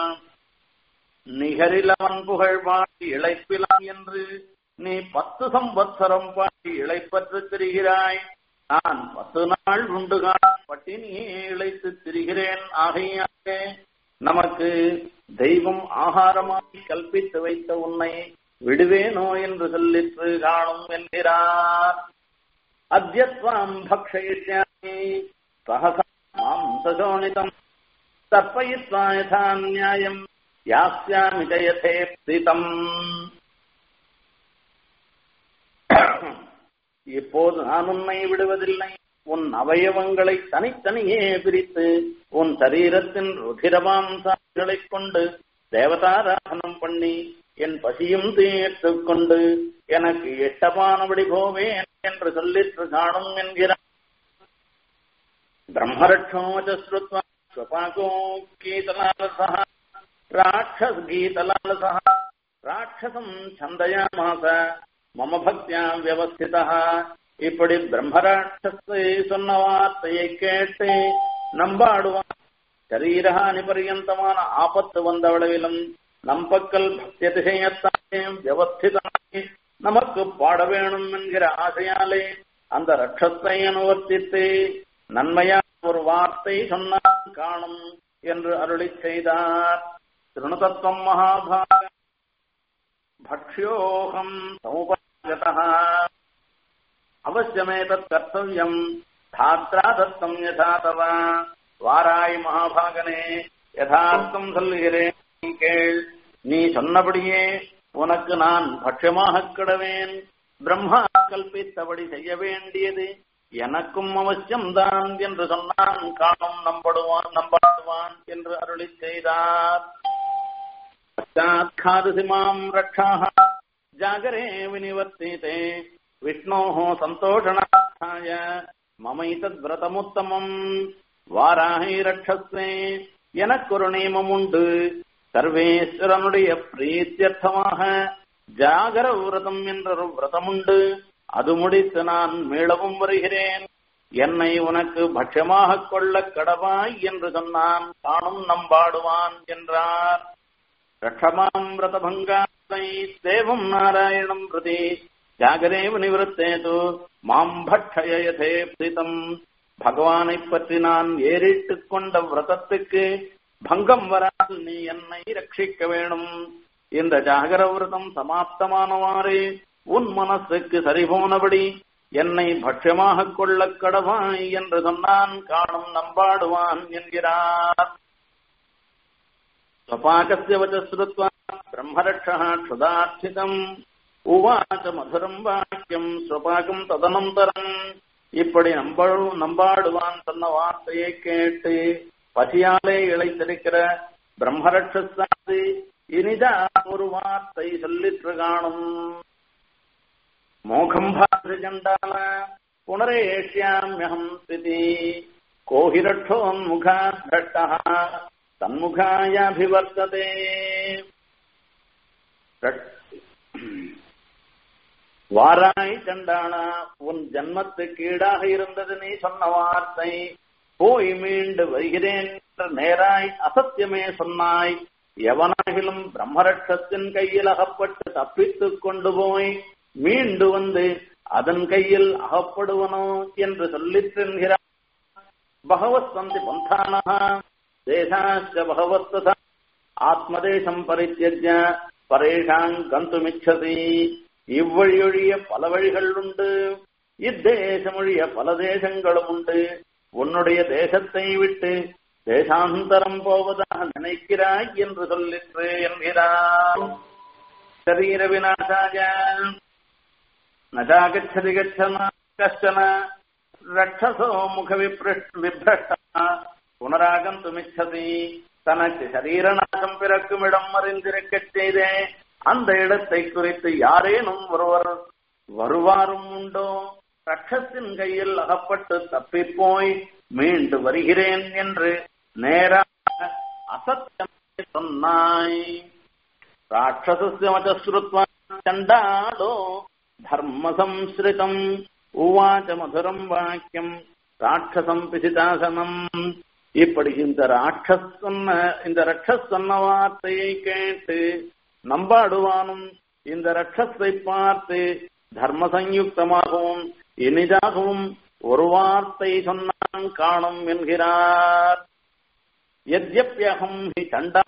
நிகரிலவன் புகழ் பாடி இழைப்பிலாம் என்று நீ பத்து சம்பத்சரம் பாடி இழைப்பற்று திரிகிறாய் நான் பத்து நாள் உண்டுகான் பட்டினியே இழைத்து திரிகிறேன் ஆகையாலே நமக்கு தெய்வம் ஆகாரமாய் கல்பித்து வைத்த உன்னை விடுவேனோ என்று சொல்லிற்று காணும் என்கிறார் அத்தியத்வாம் பக்ஷயிஷ்யாமி சகசா மாம்சோனிதம் தர்ப்பயித்வா யதா நியாயம் யாஸ்யாமி ஜயதேப்திதம் இப்போது நான் உன்னை விடுவதில்லை உன் அவயவங்களை தனித்தனியே பிரித்து உன் சரீரத்தின் ருதிரமாம்சாங்களைக் கொண்டு தேவதாராதனம் பண்ணி என் பசியும் தீர்த்துக் கொண்டு எனக்கு எட்டமானபடி போவேன் என்று சொல்லிற்று காணும் என்கிறார் பிரம்மரட்சோஜஸ்ருத்வா ஸ்வபாகோ கீதலாலசா ராட்சஸ் கீதலாலசா ராட்சசம் சந்தயாமாச மம பக்தியா வியவஸ்திதா இப்படி பிரம்மராட்சஸை சொன்ன வார்த்தையை கேட்டு நம்பாடுவான் சரீரஹானி பரியந்தமான ஆபத்து வந்தவளவிலும் நம்பக்கல் பக்தி அதிசயத்தானே வியவஸ்திதானே நமக்கு பாட வேணும் என்கிற ஆசையாலே அந்த ரட்சத்தை அனுவர்த்தித்து நன்மையா ஒரு வார்த்தை சொன்னான் காணும் என்று அருளி செய்தார் திருணுதத்துவம் மகாபாக பக்ஷ்யோகம் சமுபாகதः அவசியமேதத் கர்த்தவியம் தாத்ரா தத்தம் யதா தவ வாராய் மகாபாகனே யதார்த்தம் சொல்லுகிறேன் நீ கேள் நீ சொன்னபடியே உனக்கு நான் பட்சமாக கிடவேன் பிரம்மா கல்பித்தபடி செய்ய வேண்டியது எனக்கும் அவசியம்தான் என்று சொன்னான் காணும் நம்படுவான் நம்பாடுவான் என்று அருளி செய்தார் पश्चात्खादसि माम् रक्षाः जागरे विनिवर्तिते विष्णोः सन्तोषणार्थाय மமைத்தத்விரதமுத்தமம் வாராகை ரட்சஸ்வே எனக்கொரு நியமம் உண்டு சர்வேஸ்வரனுடைய பிரீத்தியர்த்தமாக ஜாகர விரதம் என்ற ஒரு விரதம் உண்டு அது முடித்து நான் மீளவும் வருகிறேன் என்னை உனக்கு பட்சமாக கொள்ள கடவாய் என்று சொன்னான் காணும் நம்பாடுவான் என்றார் ரட்சமாம் விரதபங்காலை தேவம் நாராயணம் பிரதி ஜாகரேவ நிவத்தேது மாம் பட்சய யதேப்திதம் பகவானை பற்றி நான் ஏறிட்டுக் கொண்ட விரதத்துக்கு பங்கம் வராது நீ என்னை ரட்சிக்க வேணும் இந்த ஜாகர விரதம் சமாப்தமானவாறு உன் மனசுக்கு சரிபோனபடி என்னை பட்சமாக கொள்ள கடவாய் என்று சொன்னான் காணும் நம்பாடுவான் என்கிறார் स्वपाकस्य वच श्रुत्वा ब्रह्मरक्षः क्षुदार्थितम् उवाच மதுரம் வாக்கியம் ஸ்வபாகம் ததனந்தரம் இப்படி நம்பாடு நம்பாடுவான் சொன்ன வார்த்தையை கேட்டு பசியாலே இழைத்திருக்கிற பிரம்மரட்சாது இனிதா ஒரு வார்த்தை சொல்லிற்று காணும் மோகம் பாதிரஜண்டால புனரேஷ்யாமியகம் ஸ்திதி கோஹிரட்சோன்முகாத்ரட்டः தன்முகாயாபிவர்த்ததே வாராய் சண்டானா உன் ஜன்மத்துக்கு ஈடாக இருந்தது நீ சொன்ன வார்த்தை போய் மீண்டு வருகிறேன் என்ற நேராய் அசத்தியமே சொன்னாய் எவனாகிலும் பிரம்மரட்சத்தின் கையில் அகப்பட்டு தப்பித்துக் கொண்டு போய் மீண்டு வந்து அதன் கையில் அகப்படுவனோ என்று சொல்லித் தின்கிறார் பகவத் சந்தி பந்தானः தேசாச்ச பகவத் ததா ஆத்மதேசம் பரித்தியஜ பரேஷாங் கந்துமிச்சதி இவ்வழியொழிய பல வழிகள் உண்டு இத்தேசமொழிய பல தேசங்களும் உண்டு உன்னுடைய தேசத்தை விட்டு தேசாந்தரம் போவதாக நினைக்கிறாய் என்று சொல்லிற்று என்கிறார் சரீர விநாசாய நஜாகச்சதி கச்சன கஷ்டன ரட்சசோ முக விப்ரஷ்ட புனராகந்துமிச்சதி தனக்கு சரீரநாசம் பிறக்கும் இடம் அறிந்திருக்கச் செய்தே அந்த இடத்தை குறித்து யாரேனும் ஒருவர் வருவாரும் உண்டோ ரட்சத்தின் கையில் அகப்பட்டு தப்பிப்போய் மீண்டு வருகிறேன் என்று நேராக அசத்தியம் சொன்னாய் ராட்சசஸ்ய மதஸ்ருத்வா சண்டாளோ தர்ம சம்ஸ்ருதம் உவாச்ச மதுரம் வாக்கியம் ராட்சசம் பிசிதாசனம் இப்படி இந்த ராட்சஸ் சொன்ன இந்த ரட்சஸ் சொன்ன வார்த்தையை கேட்டு நம்பாடுவானும் இந்த ரட்சஸை பார்த்து தர்ம சயுக்தமாகவும் இனிதாகவும் ஒரு வார்த்தை சொன்னான் காணும் என்கிறார் यद्यप्यहम् हि चण्डा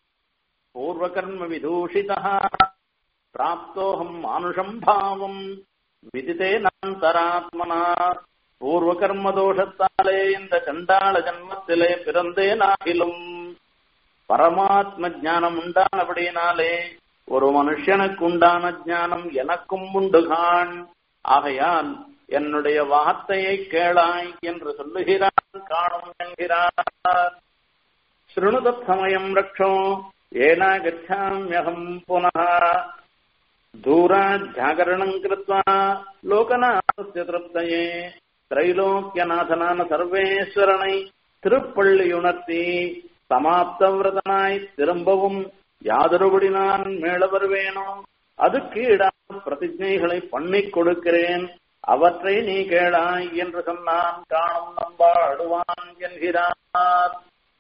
पूर्वकर्मविदूषितः प्राप्तोऽहम् मानुषम् भावम् விதித்தேனாந்தராத்மனா பூர்வ கர்ம தோஷத்தாலே இந்த சண்டாள ஜன்மத்திலே பிறந்தேனாகிலும் பரமாத்ம ஞானம் உண்டானபடியினாலே ஒரு மனுஷனுக்கு உண்டான ஞானம் எனக்கும் உண்டுகான் ஆகையால் என்னுடைய வார்த்தையை கேளாய் என்று சொல்லுகிறான் காணும் என்கிறார் शृणुतत्समयम् रक्षो येना गच्छाम्यहम् पुनः दूरात् जागरणम् कृत्वा लोकनाथस्य तृप्तये त्रैलोक्यनाथनाன சர்வேஸ்வரனை திருப்பள்ளியுணர்த்தி சமாப்தவிரதனாய் திரும்பவும் யாதொருபடி நான் மேல வருவேனோ அதுக்கு ஈடான பிரதிஜைகளை பண்ணிக் கொடுக்கிறேன் அவற்றை நீ கேளாய் என்று சொன்னான் காணும் நம்பாடுவான் என்கிறார்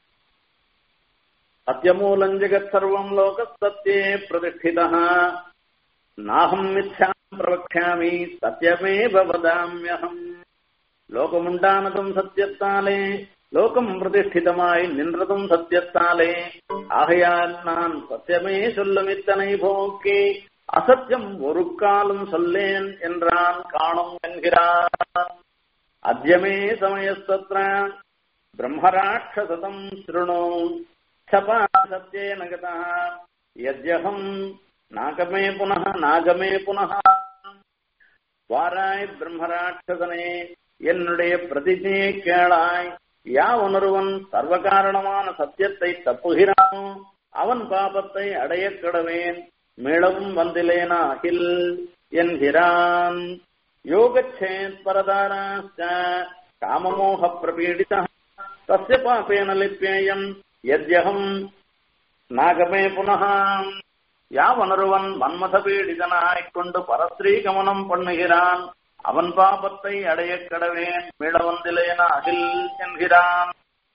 सत्यमूलम् जगत् सर्वम् लोकसत्ये प्रतिष्ठितः नाहम् मिथ्याम् प्रवक्ष्यामि सत्यमेव वदाम्यहम् லோகமுண்டானதும் சத்தியத்தாலே லோகம் பிரதிஷ்டிதமாய் நின்றதும் சத்தியத்தாலே ஆகையால் நான் சத்தியமே சொல்லும் இத்தனை போக்கி அசத்தியம் ஒரு காலம் சொல்லேன் என்றான் காணும் என்கிறார் அத்தியமே சமயஸ்தத்ர பிரம்மராட்சசதம் சிருணோ क्षपा सत्येन गतः यद्यहम् नागमे पुनः नागमे पुनः வாராய் பிரம்மராட்சசனே என்னுடைய பிரதிஜையை கேளாய் யாவனொருவன் சர்வகாரணமான சத்தியத்தை தப்புகிறானோ அவன் பாபத்தை அடைய கடவேன் மீளவும் வந்திலேனா அகில் என்கிறான் யோகச்சேத் பரதாராச்ச காமமோக பிரபீடித தஸ்ய பாபேன லிப்யேயம் எத்யகம் நாகமே புனக யாவனொருவன் மன்மத பீடிதனாய்க் கொண்டு பரஸ்ரீ கமனம் பண்ணுகிறான் அவன் பாபத்தை அடைய கடவேன் மீளவந்திலேன அகில் என்கிறான்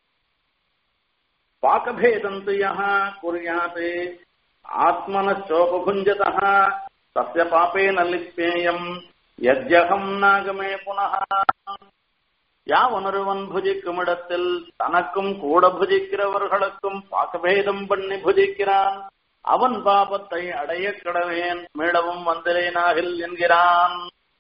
பாகபேதந்து யஹா குர்யாத் ஆத்மனச்சோபபுஞ்சதः தஸ்ய பாபேன லிப்யேயம் யத்யகம் நாகமே புனः யாவனொருவன் புஜிக்கும் இடத்தில் தனக்கும் கூட புஜிக்கிறவர்களுக்கும் பாகபேதம் பண்ணி புஜிக்கிறான் அவன் பாபத்தை அடைய கடவேன் மீளவும் வந்திலேனாகில் என்கிறான்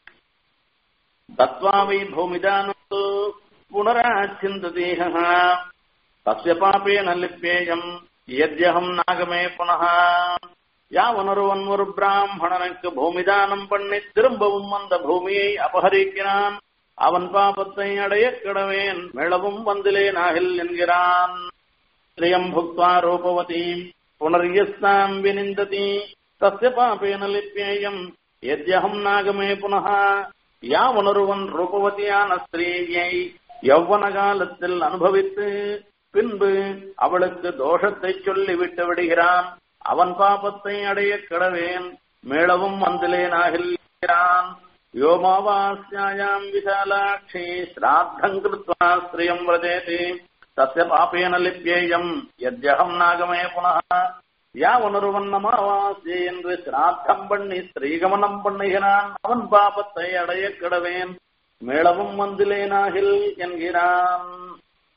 தத்வாவை பூமிதானு புனராச்சிந்ததேக தஸ்ய பாபேன லிப்பேயம் யத்யகம் நாகமே புனः யாவனொருவன் ஒரு பிராமணனுக்கு பூமிதானம் பண்ணி திரும்பவும் அந்த பூமியை அபகரிக்கிறான் அவன் பாபத்தை அடைய கிடவேன் மேளவும் வந்திலே நாகில் என்கிறான் ஸ்ரீயம் புக்வா ரூபவதீம் புனர்யஸ்தாம் வினிந்ததி தஸ்ய பாபேன லிப்யேயம் எத்யகம் நாகமே புனः யாவனொருவன் ரூபவதியான ஸ்திரீயை யௌவன காலத்தில் அனுபவித்து பின்பு அவளுக்கு தோஷத்தை சொல்லி விட்டு விடுகிறான் அவன் பாபத்தை அடைய கிடவேன் மேளவும் வந்திலே நாகில்கிறான் व्योमावास्यायाम् विशालाक्षी श्राद्धम् कृत्वा स्त्रियम् व्रजेति तस्य पापेन लिप्येयम् यद्यहम् नागमे पुनः யாவனொருவன் அமாவாசை என்று சிராத்தம் பண்ணி ஸ்ரீகமனம் பண்ணுகிறான் அவன் பாபத்தை அடைய கிடவேன் மேளவும் வந்திலேனாகில் என்கிறான்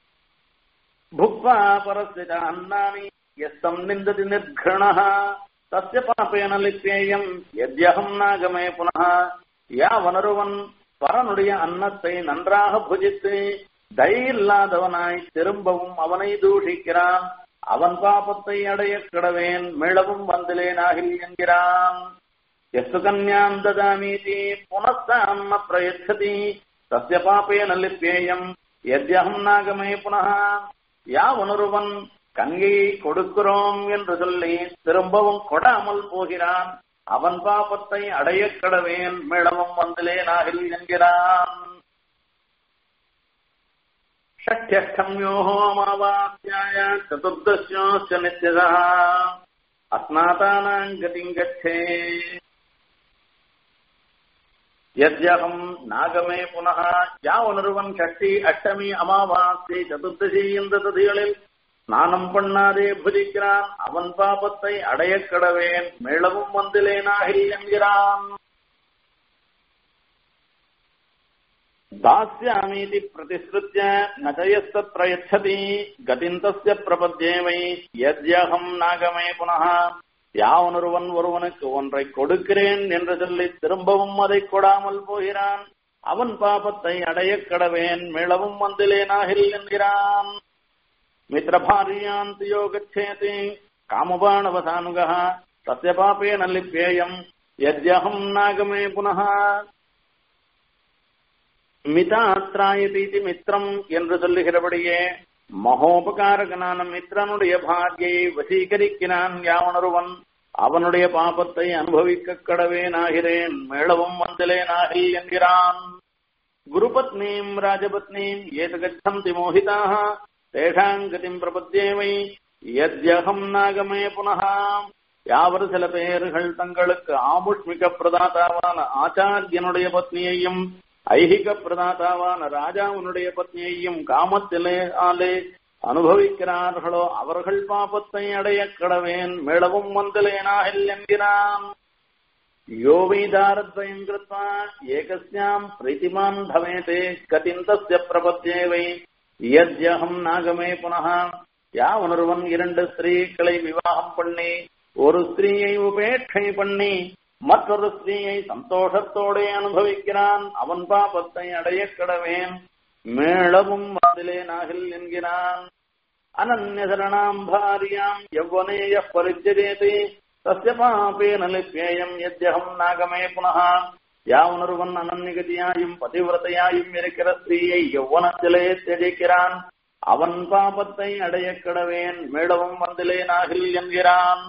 भुक्त्वा परस्य च अन्नानि यस्तम् निन्दति निर्घृणः तस्य पापेन लिप्येयम् यद्यहम् नागमे पुनः யாவனொருவன் பரனுடைய அன்னத்தை நன்றாக புஜித்து தயில்லாதவனாய் திரும்பவும் அவனை தூஷிக்கிறான் அவன் பாபத்தை அடைய கிடவேன் மீளவும் வந்திலேனாகில் என்கிறான் எஸ்து கன்யாம் ததாமீதி புனஸ்தாம் பிரயச்சதி தஸ்ய பாப்பேன லிப்பேயம் எத்யகம் நாகமே புனः யாவனொருவன் கங்கையை கொடுக்கிறோம் என்று சொல்லி திரும்பவும் கொடாமல் போகிறான் அவன் பாபத்தை அடைய கடவேன் மீளவும் வந்திலேனாகில் என்கிறான் षष्ठ्यष्टम्योः अमावास्याय चतुर्दश्योश्च नित्यतः अस्नातानाम् गतिम् गच्छे यद्यहम् நாகமே புனः யாவனொருவன் ஷஷ்டி அஷ்டமி அமாவாசை சதுர்தசி இந்த ததிகளில் ஸ்நானம் பண்ணாதே புதிக்கிறான் அவன் பாபத்தை அடைய கடவேன் மேளவும் வந்திலேனாகில் என்கிறான் दास्यामीति प्रतिश्रुत्य न च यस्तत् प्रयच्छति गतिम् तस्य प्रपद्ये வை यद्यहम् நாகமே புனः யாவனொருவன் ஒருவனுக்கு ஒன்றை கொடுக்கிறேன் என்று சொல்லி திரும்பவும் அதை கொடாமல் போகிறான் அவன் பாபத்தை அடைய கடவேன் மீளவும் வந்திலேனாகில் என்கிறான் மித்திரபாரியாந்தி யோகச்சேதி காமபாணவசானுகः தஸ்ய பாபேன லிப்யேயம் यद्यहम् நாகமே புனः மிதாத்ராயதீதி மித்திரம் என்று சொல்லுகிறபடியே மகோபகாரகனான மித்திரனுடைய பாகியை வசீகரிக்கிறான் யாவனொருவன் அவனுடைய பாபத்தை அனுபவிக்க கடவேனாகிறேன் மேளவும் வந்திலேனாகில் என்கிறான் குருபத்னீம் ராஜபத்னீம் ஏது கச்சந்தி மோகிதாக தேஷாங் கதிம் பிரபத்தியேவை யத்யகம் நாகமே புனः யாவர் சில பேர்கள் தங்களுக்கு ஆமுஷ்மிக பிரதாதாவான ஆச்சாரியனுடைய பத்னியையும் ஐகிக பிரதாதாவான ராஜாவினுடைய பத்னியையும் காமத்திலே ஆலே அனுபவிக்கிறார்களோ அவர்கள் பாபத்தை அடைய கடவேன் மேளவும் வந்தலேனாகில் என்கிறான் யோ வைதாரத்வயம் கிருத்வா ஏகஸ்யாம் பிரீத்திமான் பவேதே கதிம் தஸ்ய பிரபத்தியேவை யத்யஹம் நாகமே புனः யாவனொருவன் இரண்டு ஸ்திரீகளை விவாகம் பண்ணி ஒரு ஸ்திரீயை உபேட்சை பண்ணி மற்றொரு ஸ்திரீயை சந்தோஷத்தோടെ அனுபவிக்கிறான் அவன் பாபத்தை அடைய கடவேன் மேளவும் அதிலே நாகில் என்கிறான் அனன்யசரணாம் பாரியாம் எவ்வனேய பரிச்சரேதி தஸ்ய பாபேன லிப்யேயம் எத்யகம் நாகமே புனः யாவனொருவன் அனன்யகதியாயும் பதிவிரதையாயும் இருக்கிற ஸ்திரீயை எவ்வனத்திலே தியஜிக்கிறான் அவன் பாபத்தை அடைய கடவேன் மேளவும் வந்திலே நாகில் என்கிறான்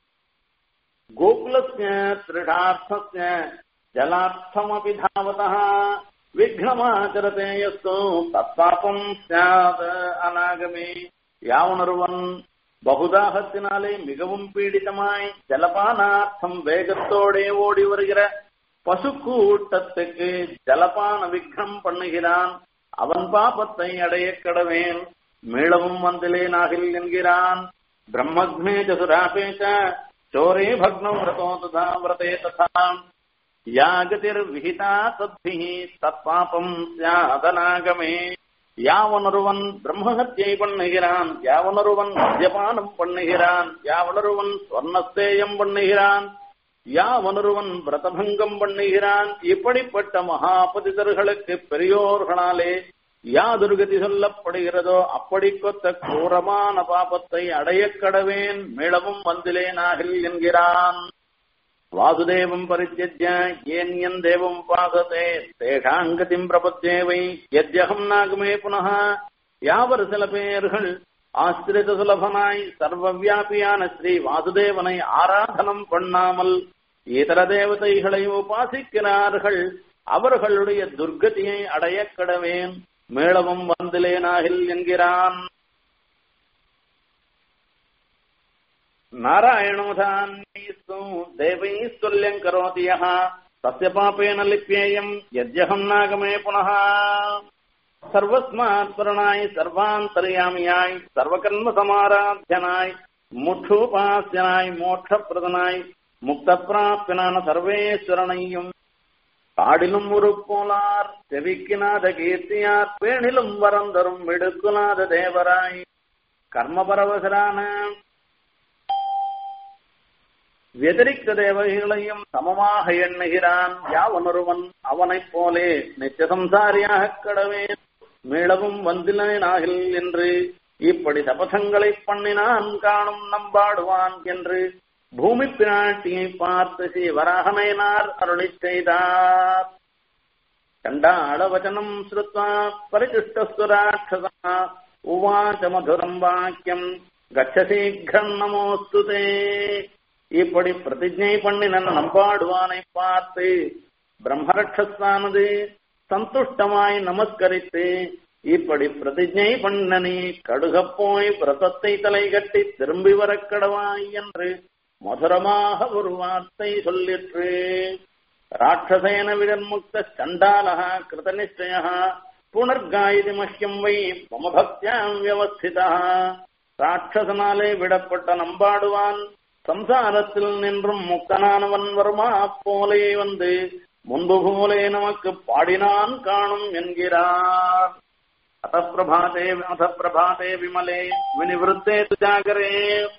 गोकुलस्य त्रिषार्थस्य जलार्थमपि धावतः विघ्नमाचरते यस्तु தற்பாபம் ஸ்யாத் அநாகமே யாவனொருவன் பகுதாகத்தினாலே மிகவும் பீடிதமாய் ஜலபானார்த்தம் வேகத்தோடே ஓடி வருகிற பசு கூட்டத்துக்கு ஜலபான விக்னம் பண்ணுகிறான் அவன் பாபத்தை அடைய கடவேன் மீளவும் வந்திலே நாகில் என்கிறான் பிரம்மக்னே சுராபேச்ச चोरे भग्नौ व्रतो तथा व्रते तथा या गतिर्विहिता तद्भिः தற்பாபம் ஸ்யாதனாகமே யாவனொருவன் பிரம்மஹத்தியை பண்ணுகிறான் யாவனொருவன் மத்தியபானம் பண்ணுகிறான் யாவனொருவன் சொர்ணஸ்தேயம் பண்ணுகிறான் யாவனொருவன் விரதபங்கம் பண்ணுகிறான் இப்படிப்பட்ட மகாபதிதர்களுக்கு பெரியோர்களாலே யாதுர்கதி சொல்லப்படுகிறதோ அப்படி கொத்த கோரமான பாபத்தை அடைய கடவேன் மேளவும் வந்திலேனாகில் என்கிறான் வாசுதேவம் பரித்தியஜ்ய ஏன்யன் தேவம் பாசத்தே தேஷாங்கதிம் பிரபத்தேவை எத்யகம் நாகமே புனः யாவர் சில பேர்கள் ஆசிரித சுலபனாய் சர்வவியாபியான ஸ்ரீ வாசுதேவனை ஆராதனம் பண்ணாமல் இதர தேவதைகளை உபாசிக்கிறார்கள் அவர்களுடைய துர்கதியை அடைய கடவேன் மேளவும் வந்திலேனாகில் என்கிறான் நாராயணோதான்யைஸ்து தேவைஸ்துல்யம் கரோதி யः தஸ்ய பாபேன லிப்யேயம் யத்யஹம் நாகமே புனः சர்வஸ்மாத் பரணாய் சர்வாந்தர்யாமியாய் சர்வகர்ம சமாராத்தியனாய் முற்றுபாசியனாய் மோட்சப்பிரதனாய் முக்த பிராப்தினான சர்வேஸ்வரனையும் காடிலும் ஒரு போலார் செவிக்கினாத கீர்த்தியார் பேணிலும் வரம் தரும் மிடுக்குநாத தேவராய் கர்மபரவசரான வெதிரிக்த தேவதைகளையும் சமமாக எண்ணுகிறான் யாவனொருவன் அவனைப் போலே நித்திய சம்சாரியாக கடவே மீளவும் வந்திலனாகில் என்று இப்படி தபசங்களை பண்ணினான் காணும் நம்பாடுவான் என்று பூமி பிராட்டியை பார்த்து ஸ்ரீ வராகமையினார் அருளி செய்தார் கண்டாளவச்சனம் ஸ்ருத்வா பரிதுஷ்டஸ்வராட்சசா உவாச்ச மதுரம் வாக்கியம் கச்ச சீக்கிரம் நமோஸ்து இப்படி பிரதிஜை பண்ணின நம்பாடுவானை பார்த்து பிரம்மரட்சஸ்தானது சந்துஷ்டமாய் நமஸ்கரித்து இப்படி பிரதிஜை பண்ணனே கடுக போய் பிரதத்தை தலை கட்டி திரும்பி வரக் கடவாய் என்று மதுரமாக ஒரு வார்த்தை சொல்லிற்று ராட்சசேன விதன்முக்த சண்டாலக கிருதநிச்சய புனர்காயிதி மஹ்யம் வை மம பக்தியாம் வியவஸ்திதா ராட்சசனாலே விடப்பட்ட நம்பாடுவான் சம்சாரத்தில் நின்றும் முக்தனானவன் வருமா போலே வந்து முன்பு போலே நமக்கு பாடினான் காணும் என்கிறார் அத பிரபாதே அத பிரபாதே விமலே வினிவருத்தே துஜாகரே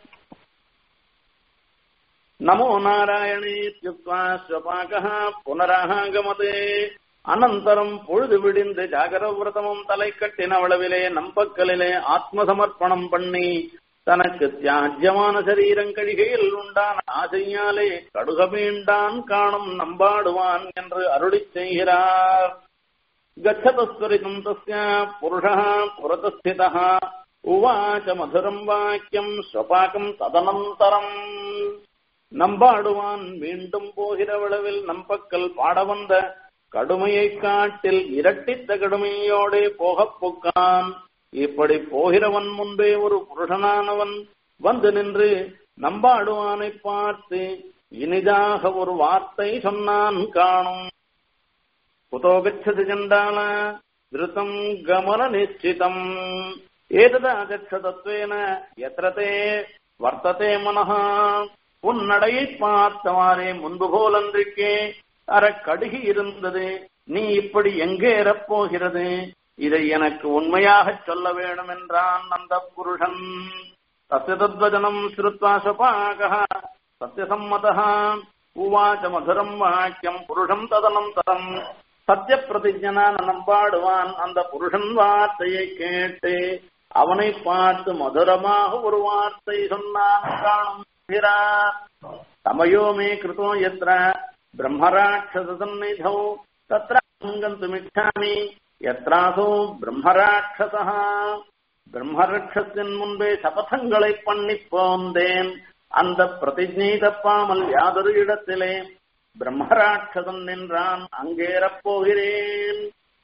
நமோ நாராயணேத்யுக்வா ஸ்வபாகः புனராக கமதே அனந்தரம் பொழுது விடிந்து ஜாகர விரதமும் தலை கட்டின அளவிலே நம்பக்கலிலே ஆத்ம சமர்ப்பணம் பண்ணி தனக்கு தியாஜ்யமான சரீரம் கழிகையில் உண்டான ஆசையாலே கடுக மீண்டான் காணும் நம்பாடுவான் என்று அருளி செய்கிறார் கச்சதஸ்வரிதம் தஸ்ய புருஷः புரதஸ்திதः உவாச்ச மதுரம் வாக்கியம் ஸ்வபாகம் ததனந்தரம் நம்பாடுவான் மீண்டும் போகிற அளவில் நம்பக்கல் பாட வந்த கடுமையை காட்டில் இரட்டித்த கடுமையோடே போகப் பொக்கான் இப்படி போகிறவன் முன்பே ஒரு புருஷனானவன் வந்து நின்று நம்பாடுவானை பார்த்து இனிதாக ஒரு வார்த்தை சொன்னான் காணும் குதோ கச்சதி சண்டால திருத்தம் கமன நிச்சிதம் ஏததா கச்சதத்வேன எத்திரதே வர்த்ததே மனஹா உன் நடையை பார்த்தவாறே முன்பு போலன்றிருக்கே அற கடுகி இருந்தது நீ இப்படி எங்கே ஏறப்போகிறது இதை எனக்கு உண்மையாக சொல்ல வேணும் என்றான் அந்த புருஷன் தத்வஜனம் ஸ்ருத்வா சபாக சத்தியசம்மத உவாச்ச மதுரம் வாக்கியம் புருஷம் ததனந்தரம் சத்திய பிரதிஜனான நம்பாடுவான் அந்த புருஷன் வார்த்தையை கேட்டு அவனை பார்த்து மதுரமாக ஒரு வார்த்தை சொன்னான் காணும் தமயோ மே கிருதோ எத்திர பிரம்மராட்சசன்னிதௌ தத்ர கந்துமிச்சாமி எத்ராசோ பிரம்மராட்சசா பிரம்மரட்சத்தின் முன்பே சபதங்களை பண்ணி போந்தேன் அந்த பிரதிஜை தப்பாமல் யாதொரு இடத்திலே பிரம்மராட்சதன் நின்றான் அங்கேறப் போகிறேன்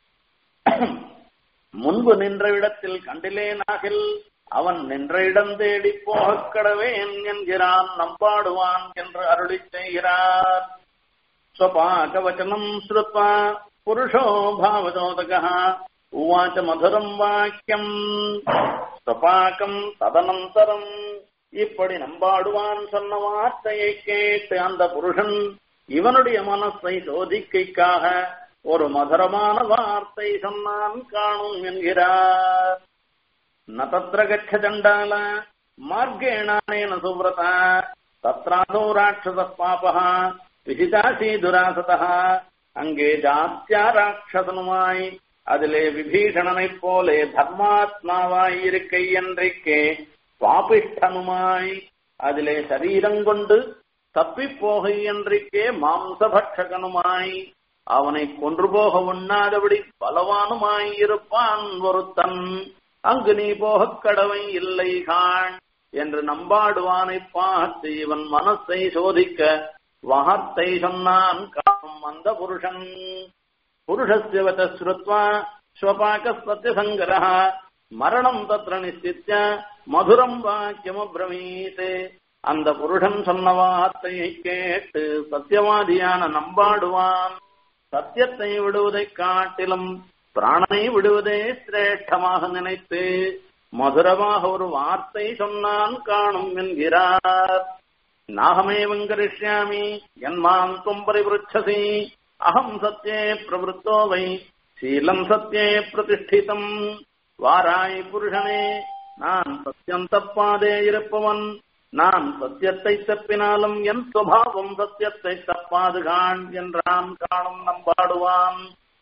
முன்பு நின்ற இடத்தில் கண்டிலேனாகில் அவன் நின்ற இடம் தேடி போகக் கடவேன் என்கிறான் நம்பாடுவான் என்று அருளி செய்கிறார் ஸ்வபாகவச்சனம் ஸ்ருத்வா புருஷோ பாவதோதக உவாச்ச மதுரம் வாக்கியம் ஸ்வபாகம் ததனந்தரம் இப்படி நம்பாடுவான் சொன்ன வார்த்தையை கேட்டு அந்த புருஷன் இவனுடைய மனசை சோதிக்கைக்காக ஒரு மதுரமான வார்த்தை சொன்னான் காணும் என்கிறார் न तत्र गच्छ चण्डाल मार्गेणानेन सुव्रत तत्रासौ राक्षसः पापः விசிதாசி துராசதா அங்கே ஜாத்தியா ராட்சசனுமாய் அதிலே விபீஷணனைப் போலே தர்மாத்மாவாய் இருக்கை என்றைக்கே பாபிஷ்டனுமாய் அதிலே சரீரம் கொண்டு தப்பிப் போகை என்றைக்கே மாம்சபட்சகனுமாய் அவனை கொன்று போக உண்ணாதபடி பலவானுமாய் இருப்பான் ஒருத்தன் அங்கு நீ போகக் கடவை இல்லை காண் என்று நம்பாடுவானை பார்த்து இவன் மனசை சோதிக்க வார்த்தை சொன்னான் காணும் அந்த புருஷன் புருஷஸ்ய வச்ச ஸ்ருத்வா ஸ்வபாக சத்தியசங்கரः மரணம் தத்ர நிச்சித்ய மதுரம் வாக்கியமப்ரமீத் அந்த புருஷன் சொன்ன வார்த்தையை கேட்டு சத்தியவாதியான நம்பாடுவான் சத்தியத்தை விடுவதைக் காட்டிலும் பிராணனை விடுவதே சிரேஷ்டமாக நினைத்து மதுரமாக ஒரு வார்த்தை சொன்னான் காணும் என்கிறார் நாகமேவம் கரிஷ்யாமி என்மான் தும் பரிவிருச்சசி அகம் சத்தியே பிரவருத்தோ வை சீலம் சத்தியே பிரதிஷ்டிதம் வாராய் புருஷனே நான் சத்தியம் தப்பாதே இருப்பவன் நான் சத்தியத்தை தப்பினாலும் என் சுவாவம் சத்தியத்தை தப்பாது காண் என்றான் காணும் நம்பாடுவான்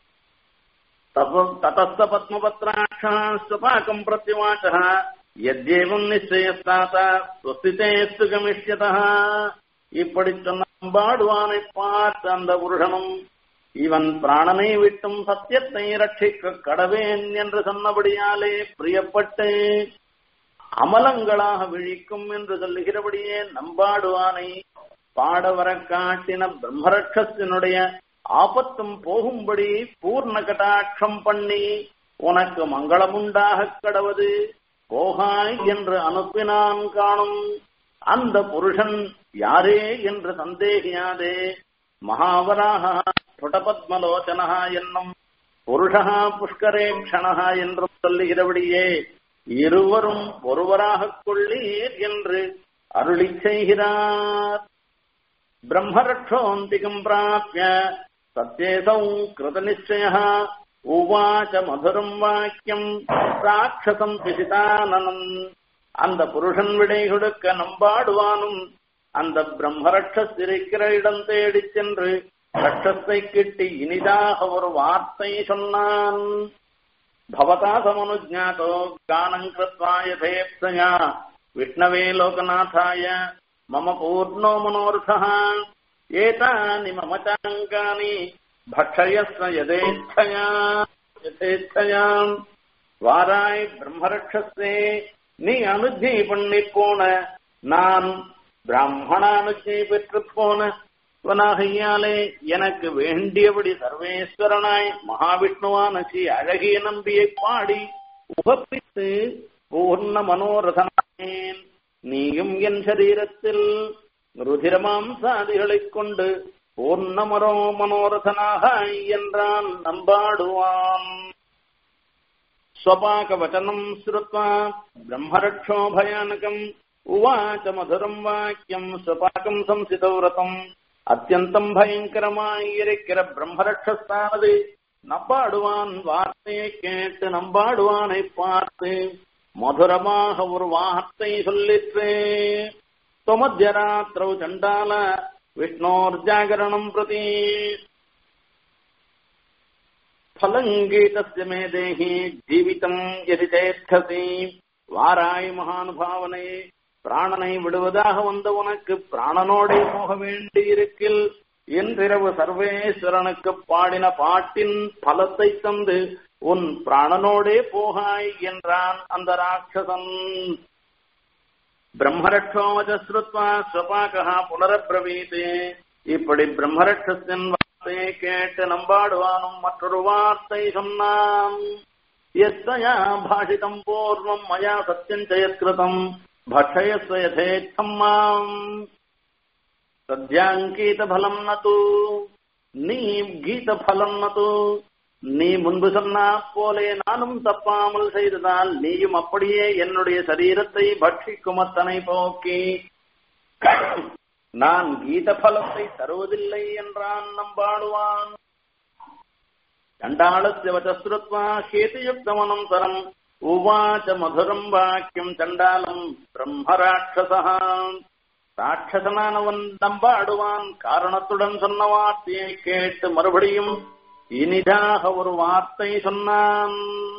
ததஸ்த பத்மபத்ராட்சாஸ்வபாக்கம் பிரத்யுவாச்ச எத்யேவம் நிச்சயஸ்தாத ஸ்வஸ்திதேஸ்து கமிஷ்யதா இப்படி சொன்ன நம்பாடுவானை பார்த்து அந்த புருஷனும் இவன் பிராணனை விட்டும் சத்தியத்தை ரட்சிக்க கடவேன் என்று சொன்னபடியாலே பிரியப்பட்டு அமலங்களாக விழிக்கும் என்று சொல்லுகிறபடியே நம்பாடுவானை பாடவர காட்டின பிரம்மரட்சத்தினுடைய ஆபத்தும் போகும்படி பூர்ண கட்டாட்சம் பண்ணி உனக்கு மங்களமுண்டாக கடவது போகாய் என்று அனுப்பினான் காணும் அந்த புருஷன் யாரே என்று சந்தேகியாதே மகாவராக புடபத்மலோச்சனா என்னும் புருஷா புஷ்கரேக்ஷணா என்றும் சொல்லுகிறபடியே இருவரும் ஒருவராக கொள்ளீர் என்று அருளி செய்கிறார் பிரம்மரட்சோந்திகம் பிராபிய சத்யேசௌ கிருத நிச்சய உவாச்ச மதுரம் வாக்கியம் ராட்சசம் பிசிதானனம் அந்த புருஷன் விடை கொடுக்க நம்பாடுவானும் அந்த பிரம்மரட்சஸ் இருக்கிற இடம் தேடிச் சென்று ரட்சத்தை கிட்டி இனிதாக ஒரு வார்த்தை சொன்னான் भवता समनुज्ञातो गानम् कृत्वा यथेप्सया विष्णवे लोकनाथाय मम पूर्णो मनोर्थः एतानि मम चाङ्गानि भक्षयस्व यथेच्छया यथेच्छया வாராய் பிரம்மரட்சஸே நீ அனுஜை பண்ணி போன நான் பிராமண அனுஜை பெற்று போன வனாகையாலே எனக்கு வேண்டியபடி சர்வேஸ்வரனாய் மகாவிஷ்ணுவான ஸ்ரீ அழகிய நம்பியை பாடி உகப்பித்து பூர்ண மனோரதனானேன் நீயும் என் சரீரத்தில் ருதிரமாம்சாதிகளைக் கொண்டு பூர்ணமரோ மனோரதனாக என்றான் நம்பாடுவான் स्वपाकवचनम् श्रुत्वा ब्रह्मरक्षो भयानकम् उवाच मधुरम् वाक्यम् स्वपाकम् संसितव्रतम् அத்தியந்தம் பயங்கரமாயிருக்கிற பிரம்மரட்சஸ்தானது நம்பாடுவான் வார்த்தையை கேட்டு நம்பாடுவானை பார்த்து மதுரமாக ஒரு வார்த்தை சொல்லிற்று தொமத்தியராத்திரௌ சண்டால விஷ்ணோர் ஜாகரணம் பிரதி फलङ्गीतस्य मे देहि जीवितम् यदि चेच्छसि வாராய் மகானுபாவனை பிராணனை விடுவதாக வந்த உனக்கு பிராணனோடே போக வேண்டியிருக்கில் என்றிரவு சர்வேஸ்வரனுக்கு பாடின பாட்டின் பலத்தை தந்து உன் பிராணனோடே போகாய் என்றான் அந்த ராட்சசன் பிரம்மரட்சோவச்ச ஸ்ருத்வா ஸ்வபாகா புனரப்ரவீத் இப்படி பிரம்மரட்சத்தின் வார்த்தையை கேட்டு நம்பாடுவானும் மற்றொரு வார்த்தை சொன்னான் எத்தயா பாஷிதம் பூர்வம் மயா சத்தியம் ஜெயத்கிருதம் भक्षयस्व यथेच्छम् माम् சத்யாங்கீதபலம் நது நீ கீதபலம் நது நீ முன்பு சொன்னா போலே நானும் தப்பாமல் செய்ததால் நீயும் அப்படியே என்னுடைய சரீரத்தை பட்சிக்கும் அத்தனை போக்கி நான் கீத பலத்தை தருவதில்லை என்றான் நம்பாடுவான் சண்டாளஸ்ய வச்சஸ்ருத்வா ஹேதுயுக்தமனம் தரம் உவாச்ச மதுரம் வாக்கியம் சண்டாலம் பிரம்மராட்சசா ராட்சசனானவன் நம்பாடுவான் காரணத்துடன் சொன்ன வார்த்தையை கேட்டு மறுபடியும் இனிதாக ஒரு வார்த்தை சொன்னான்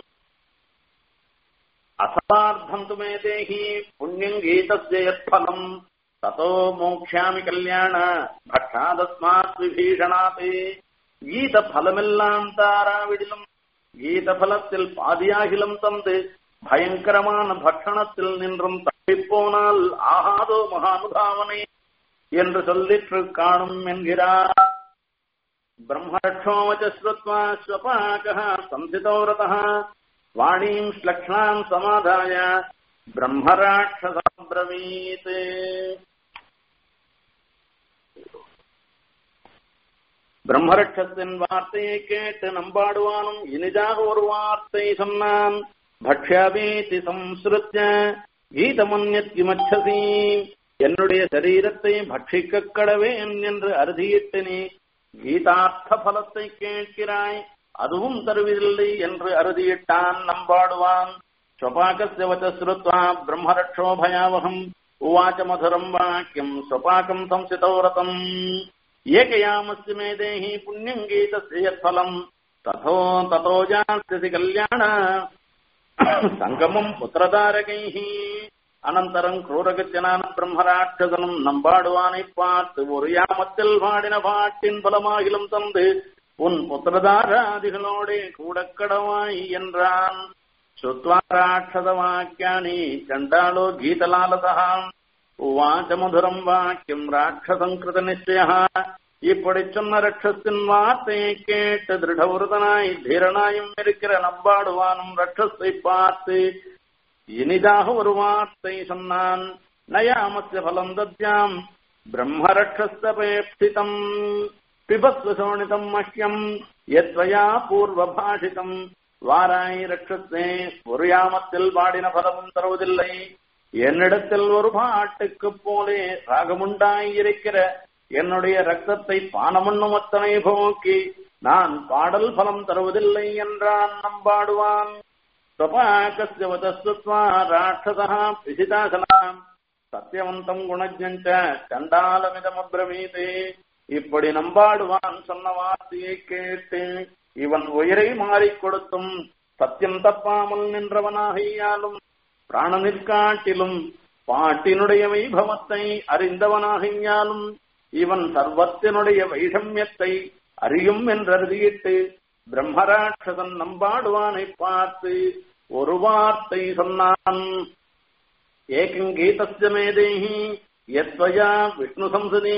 அசபார்த்தம் துமே தேகி புண்ணியம் கீதஸ்ய யத்பலம் ததோ மோக்ஷாமி கல்யாண பட்டாதஸ்மாத் விபீஷணாத் கீத பலமெல்லாம் தாராவிடிலும் கீத பலத்தில் பாதியாகிலும் தந்து பயங்கரமான பட்சணத்தில் நின்றும் தப்பிப்போனால் ஆகாதோ மகானுபாவனை என்று சொல்லிற்று காணும் என்கிறார் பிரம்மரட்சோவச்ச ஸ்ருத்வா ஸ்வபாகः சம்சிதோ ரதः வாணீம் ஸ்லக்ஷ்ணாம் சமாதாய பிரம்மராட்சசம்பிரவீத் பிரம்மரட்சத்தின் வார்த்தையை கேட்டு நம்பாடுவானும் இனிதாக ஒரு வார்த்தை சொன்னான் பக்ஷாபீதி சம்ஸ்ருத்ய கீதமன்யத்யுமச்சசி என்னுடைய சரீரத்தை பட்சிக்க கடவேன் என்று அறுதியிட்டு நீ கீதார்த்த பலத்தை கேட்கிறாய் அதுவும் தருவதில்லை என்று அறுதியிட்டான் நம்பாடுவான் स्वपाकस्य वच श्रुत्वा ब्रह्मरक्षो भयावहम् उवाच मधुरम् वाक्यम् स्वपाकम् संसितौ रतम् एकयामस्य मे देहि पुण्यम् गीतस्य यत्फलम् तथो ततो जास्यति कल्याण சங்கமம் புத்திரதாரகைஹி அனந்தரம் கிரூரகச்சனான பிரம்மராட்சசனும் நம்பாடுவானை பார்த்து ஒரு யாமத்தில் பாடின பாட்டின் பலமாகிலும் தந்து உன் புத்திரதாராதிகளோடே கூட கடவாய் என்றான் சுத்வா ராட்சத வாக்கியானி சண்டாளோ கீதலாலதா உவாச்ச மதுரம் வாக்கியம் ராட்சசம் கிருத நிச்சயா இப்படி சொன்ன ரட்சத்தின் வார்த்தையை கேட்டு திருடவுருதனாய் தீரனாயும் இருக்கிற நம்பாடுவானும் ரட்சத்தை பார்த்து இனிதாக ஒரு வார்த்தை சொன்னான் நயாமஸ்ய பலம் தத்யாம் பிரம்மரட்சஸ்தபேப்சிதம் பிபஸ்வ சோணிதம் மஹ்யம் எத்வயா பூர்வபாஷிதம் வாராய் ரட்சத்தே ஒரு யாமத்தில் பாடின பலமும் தருவதில்லை என்னிடத்தில் ஒரு பாட்டுக்கு போலே ராகமுண்டாய் இருக்கிற என்னுடைய ரத்தத்தை பானமண்ணும் அத்தனை போக்கி நான் பாடல் பலம் தருவதில்லை என்றான் நம்பாடுவான் स्वपाकस्य वचस्त्वा राक्षसः पिशितासनाम् சத்தியவந்தம் குணஜஞ்ச சண்டாலமிதமப்ரமீதே இப்படி நம்பாடுவான் சொன்ன வார்த்தையை கேட்டு இவன் உயிரை மாறிக் கொடுத்தும் சத்தியம் தப்பாமல் நின்றவனாகையாலும் பிராணனிற்காட்டிலும் பாட்டினுடைய வைபவத்தை அறிந்தவனாகையாலும் இவன் சர்வத்தினுடைய வைஷமியத்தை அறியும் என்றறியிட்டு பிரம்மராட்சதன் நம்பாடுவானை பார்த்து ஒரு வார்த்தை சொன்னான் ஏகங்கீதஸ்ய மேதேஹி யத்வயா விஷ்ணு சம்சதி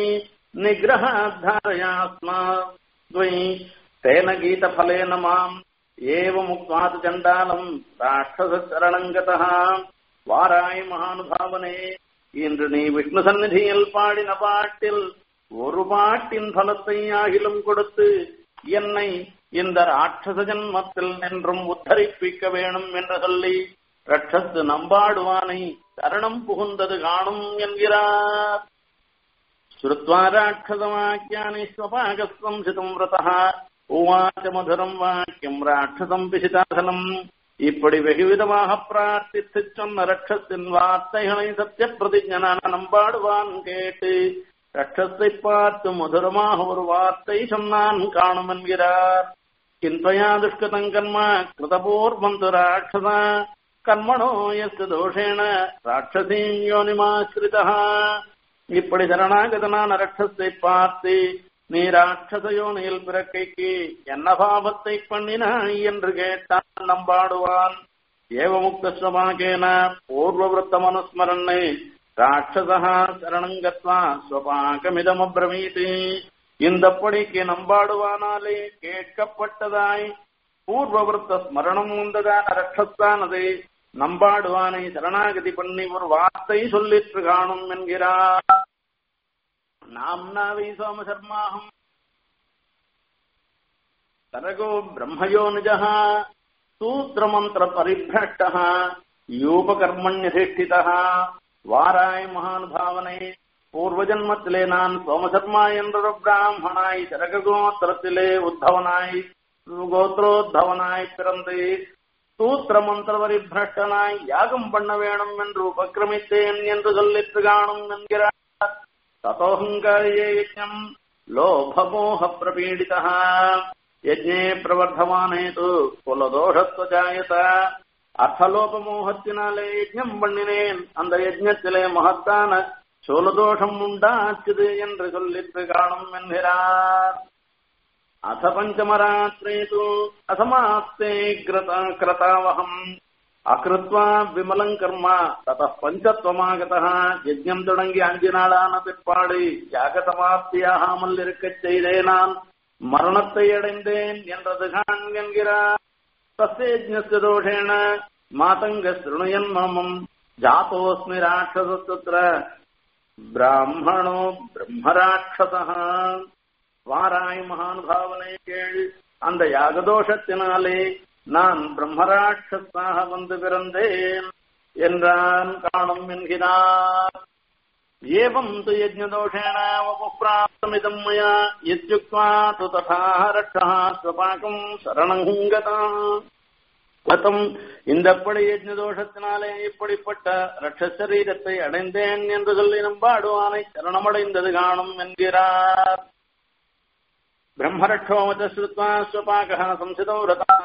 நிகிரகாத்தாரயாஸ்மாத்வை தேன கீதபலேன மாம் ஏவமுக்வாத் சண்டாலம் ராட்சச சரணங்கதா வாராய் மகானுபாவனே இன்று நீ விஷ்ணு சந்நிதியில் பாடின பாட்டில் ஒரு பாட்டின் பலத்தை ஆகிலும் கொடுத்து என்னை இந்த ராட்சச ஜன்மத்தில் நின்றும் உத்தரிப்பிக்க வேணும் என்று சொல்லி ரட்சத்து நம்பாடுவானை சரணம் புகுந்தது காணும் என்கிறார் ஸ்ருத்வா ராட்சசவாக்கியானி ஸ்வபாகஸ்வம் சிதம் விரதः உவாச்ச மதுரம் வாக்கியம் ராட்சசம் பிசிதாசனம் இப்படி வெகுவிதமாக பிரார்த்தித்து சொன்ன ரட்சத்தின் வார்த்தைகளை சத்திய பிரதிஜனான நம்பாடுவான் கேட்டு ரட்சத்தை பார்த்து மதுரமாக ஒரு வார்த்தை சொன்னான் காணும் என்கிறார் கிந்தயா துஷ்கதம் கர்ம கிருதபூர்வம் து ராட்சச கர்மணோ எஸ்து தோஷேன ராட்சசீம் யோனிமாஸ்ரிதா இப்படி சரணாகதனான ரட்சத்தை பார்த்து நீ ராட்சச யோனியில் பிறக்கைக்கு என்ன பாவத்தை பண்ணினாய் என்று கேட்டான் நம்பாடுவான் ஏவமுக்த ஸ்வபாகேன பூர்வவருத்த மனுஸ்மரண்ணே ராட்சசா சரணங்கத்வா ஸ்வபாகமிதமப்ரமீதி இந்த படிக்கு நம்பாடுவானாலே கேட்கப்பட்டதாய் பூர்வவருத்த ஸ்மரணம் உண்டதான ரட்சஸ்தானது நம்பாடுவானை சரணாகதி பண்ணி ஒரு வார்த்தை சொல்லிற்று காணும் என்கிறார் நாம்னாவை சோமசர்மாகம் தரகோ பிரம்மயோ நிஜः சூத்திரமந்திர பரிபிரஷ்டः யூபகர்மண்யதிஷ்டிதः வாராய் மகானுபாவனை பூர்வ ஜன்மத்திலே நான் சோமசர்மா என்ற பிராமணாய் சரகோத்திரத்திலே உத்தவனாய் கோத்திரோத்தவனாய் பிறந்து சூத்திர மந்திர பரிபிரஷ்டனாய் யாகம் பண்ண வேணும் என்று உபக்கிரமித்தேன் என்று சொல்லிட்டு காணும் என்கிறார் ததோஹங்காரியே யஜ்ஞம் லோபமோக பிரபீடிதா யஜ்ஞே பிரவர்த்தமானேது குலதோஷத்வஜாயத அர்த்தலோபமோகத்தினாலே யஜ்ஞம் பண்ணினேன் அந்த யஜ்ஞத்திலே மகத்தான சோலதோஷம் உண்டாச்சுது என்று சொல்லிட்டு காணும் என்கிறார் अथ पञ्चमरात्रे तु असमाप्ते क्रतावहम् அகிருத்வா விமலம் கர்மா தத பஞ்சத்வமாகதா யஜ்ஞம் தொடங்கி அஞ்சு நாளான பிற்பாடு யாக சமாப்தியாகாமல் இருக்கச் செய்தே நான் மரணத்தை அடைந்தேன் என்றது கான் என்கிறார் தஸ்யஜ்ஞஸ்ய தோஷேன மாதங்க ஸ்ருணுயன் மமம் ஜாத்தோஸ்மி ராட்சசத்துத்திர பிராமணோ பிரம்மராட்சசா வாராய் மகானுபாவனை கேள் அந்த யாகதோஷத்தினாலே நான் பிரம்மராட்சஸாக வந்து பிறந்தேன் என்றான் காணும் என்கிறார் ஏவம் து யஜ்ஞதோஷேண உபப்ராப்தமிதம் மயா இத்யுக்த்வா து ததா ரட்சः ஸ்வபாகம் சரணங்கதா குலத்தம் இந்த படி யஜ்ன தோஷத்தினாலே இப்படிப்பட்ட ரட்சசரீரத்தை அடைந்தேன் என்று சொல்லி நம்பாடுவானை சரணமடைந்தது காணும் என்கிறார் பிரம்மரட்சோமத ஸ்ருத்வா ஸ்வபாகः संसितौ रतः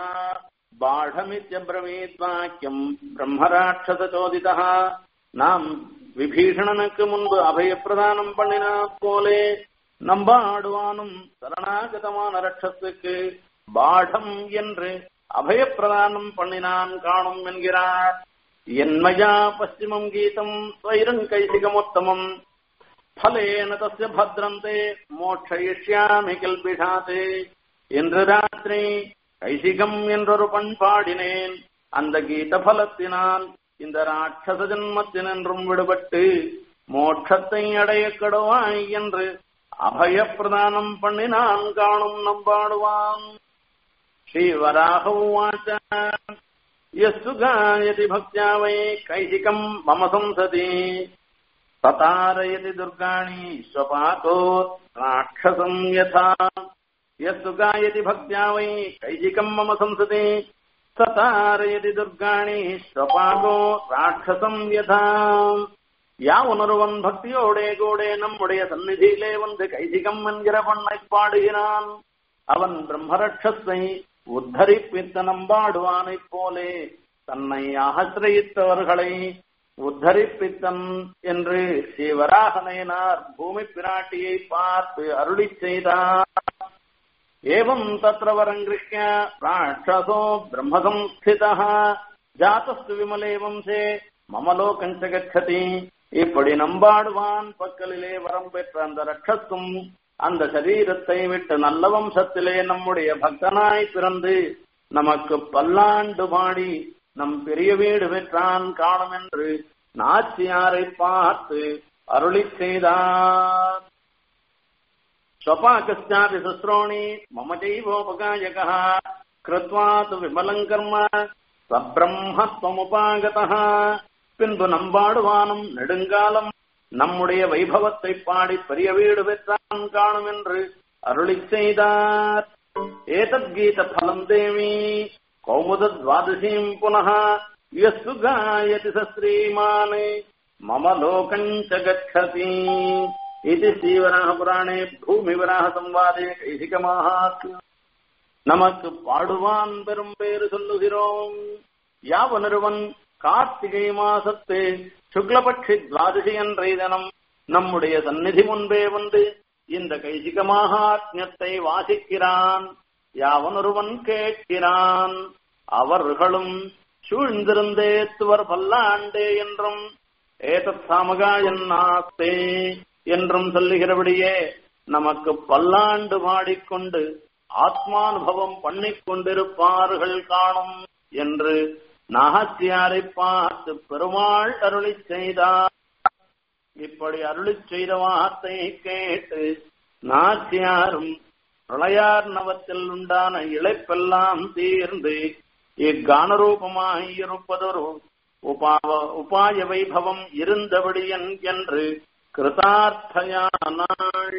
பாடமித்யபிரமீத்வாக்கியம் பிரம்மராட்சசோதிதः நாம் விபீஷணனுக்கு முன்பு அபயப்பிரதானம் பண்ணினா போலே நம்பாடுவானும் சரணாகதமான ரட்சத்துக்கு பாடம் என்று அபயப்பிரதானம் பண்ணினான் காணும் என்கிறார் என்மயா பশ্চিமம் கீதம் ஸ்வைரங்கைசிகமுத்தமம் ஃபலேன தஸ்ய பத்ரந்தே மோட்சயிஷ்யாமி கல்பிஷாதே என்று ராத்திரி கைசிகம் என்றொரு பண்பாடினேன் அந்த கீத பலத்தினால் இந்த ராட்சச ஜன்மத்தினின்றும் விடுபட்டு மோட்சத்தை அடைய கடுவாய் என்று அபயப்பிரதானம் பண்ணினான் காணும் நம்பாடுவான் ஸ்ரீவராக உவாச்ச यस्तु गायति भक्त्या वै कैशिकम् मम संसदि ततारयति दुर्गाणि स्वपातो राक्षसम् यथा यस्तु गायति भक्त्या वै कैशिकम् मम संसदि ததாரயதி துர்காணி ஸ்வபாகோ ராட்சசம் யதா யாவனொருவன் பக்தியோடே கூடே நம்முடைய சந்நிதியிலே வந்து கைசிகம் என்கிற பண்ணை பாடுகிறான் அவன் பிரம்மரட்சஸை உத்தரிப்பித்த நம்பாடுவானைப் போலே தன்னை ஆசிரயித்தவர்களை உத்தரிப்பித்தன் என்று ஸ்ரீவராகனையனார் பூமி பிராட்டியை பார்த்து அருளி செய்தார் ஏவம் தத்ர வரங்கிருஷ்ய ராட்சசோ பிரம்மசம்ஸ்திதः ஜாதஸ்து விமலே வம்சே மமலோகஞ்ச கச்சதி இப்படி நம்பாடுவான் பக்கலிலே வரம் பெற்ற அந்த ரட்சத்தும் அந்த சரீரத்தை விட்டு நல்ல வம்சத்திலே நம்முடைய பக்தனாய் பிறந்து நமக்கு பல்லாண்டு பாடி நம் பெரிய வீடு பெற்றான் காணும் என்று நாச்சியாரை பார்த்து அருளி செய்தார் स्वपाकश्चापि शुश्रोणि मम चैवोपगायकः कृत्वा तु विमलम् कर्म சப்ரம்மத்வமுபாகதः பின்பு நம்பாடுவானும் நெடுங்காலம் நம்முடைய வைபவத்தை பாடி பெரிய வீடு பெற்றான் காணும் என்று அருளி செய்தார் ஏதத் கீத பலம் தேவி கௌமுத துவாதசீம் புனः யஸ்து காயதி ச ஸ்ரீமான் மம லோகஞ்ச கச்சதி இது ஸ்ரீவராக புராணே பூமிவராக சம்வாதே கைசிகமாகாத்மியம் நமக்கு பாடுவான் பெரும் பேரு சொல்லுகிறோம் யாவனொருவன் கார்த்திகை மாசத்து சுக்லபட்சி துவாதசி அன்றைய தினம் நம்முடைய சந்நிதி முன்பே வந்து இந்த கைசிக மகாத்மியத்தை வாசிக்கிறான் யாவனொருவன் கேட்கிறான் அவர்களும் சூழ்ந்திருந்தே துவர் பல்லாண்டே என்றும் ஏதத் சாமகாயன் நாஸ்தே என்றும் சொல்லுகிறபடியே நமக்கு பல்லாண்டு பாடிக்கொண்டு ஆத்மானுபவம் பண்ணிக் கொண்டிருப்பார்கள் காணும் என்று நாகத்தியாரை பார்த்து பெருமாள் அருளி செய்தார் இப்படி அருளி செய்த வார்த்தை கேட்டு நாச்சியாரும் பிரளயார் நவத்தில் உண்டான இழைப்பெல்லாம் தீர்ந்து இக்கானரூபமாய் இருப்பதொரு உபாவ உபாய வைபவம் இருந்தபடியன் என்று कृतार्थयानाள்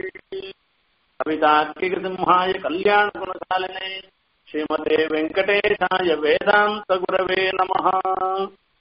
कवितार्किकसिंहाय कल्याणगुणकालिने श्रीमते वेङ्कटेशाय वेदान्तगुरवे नमः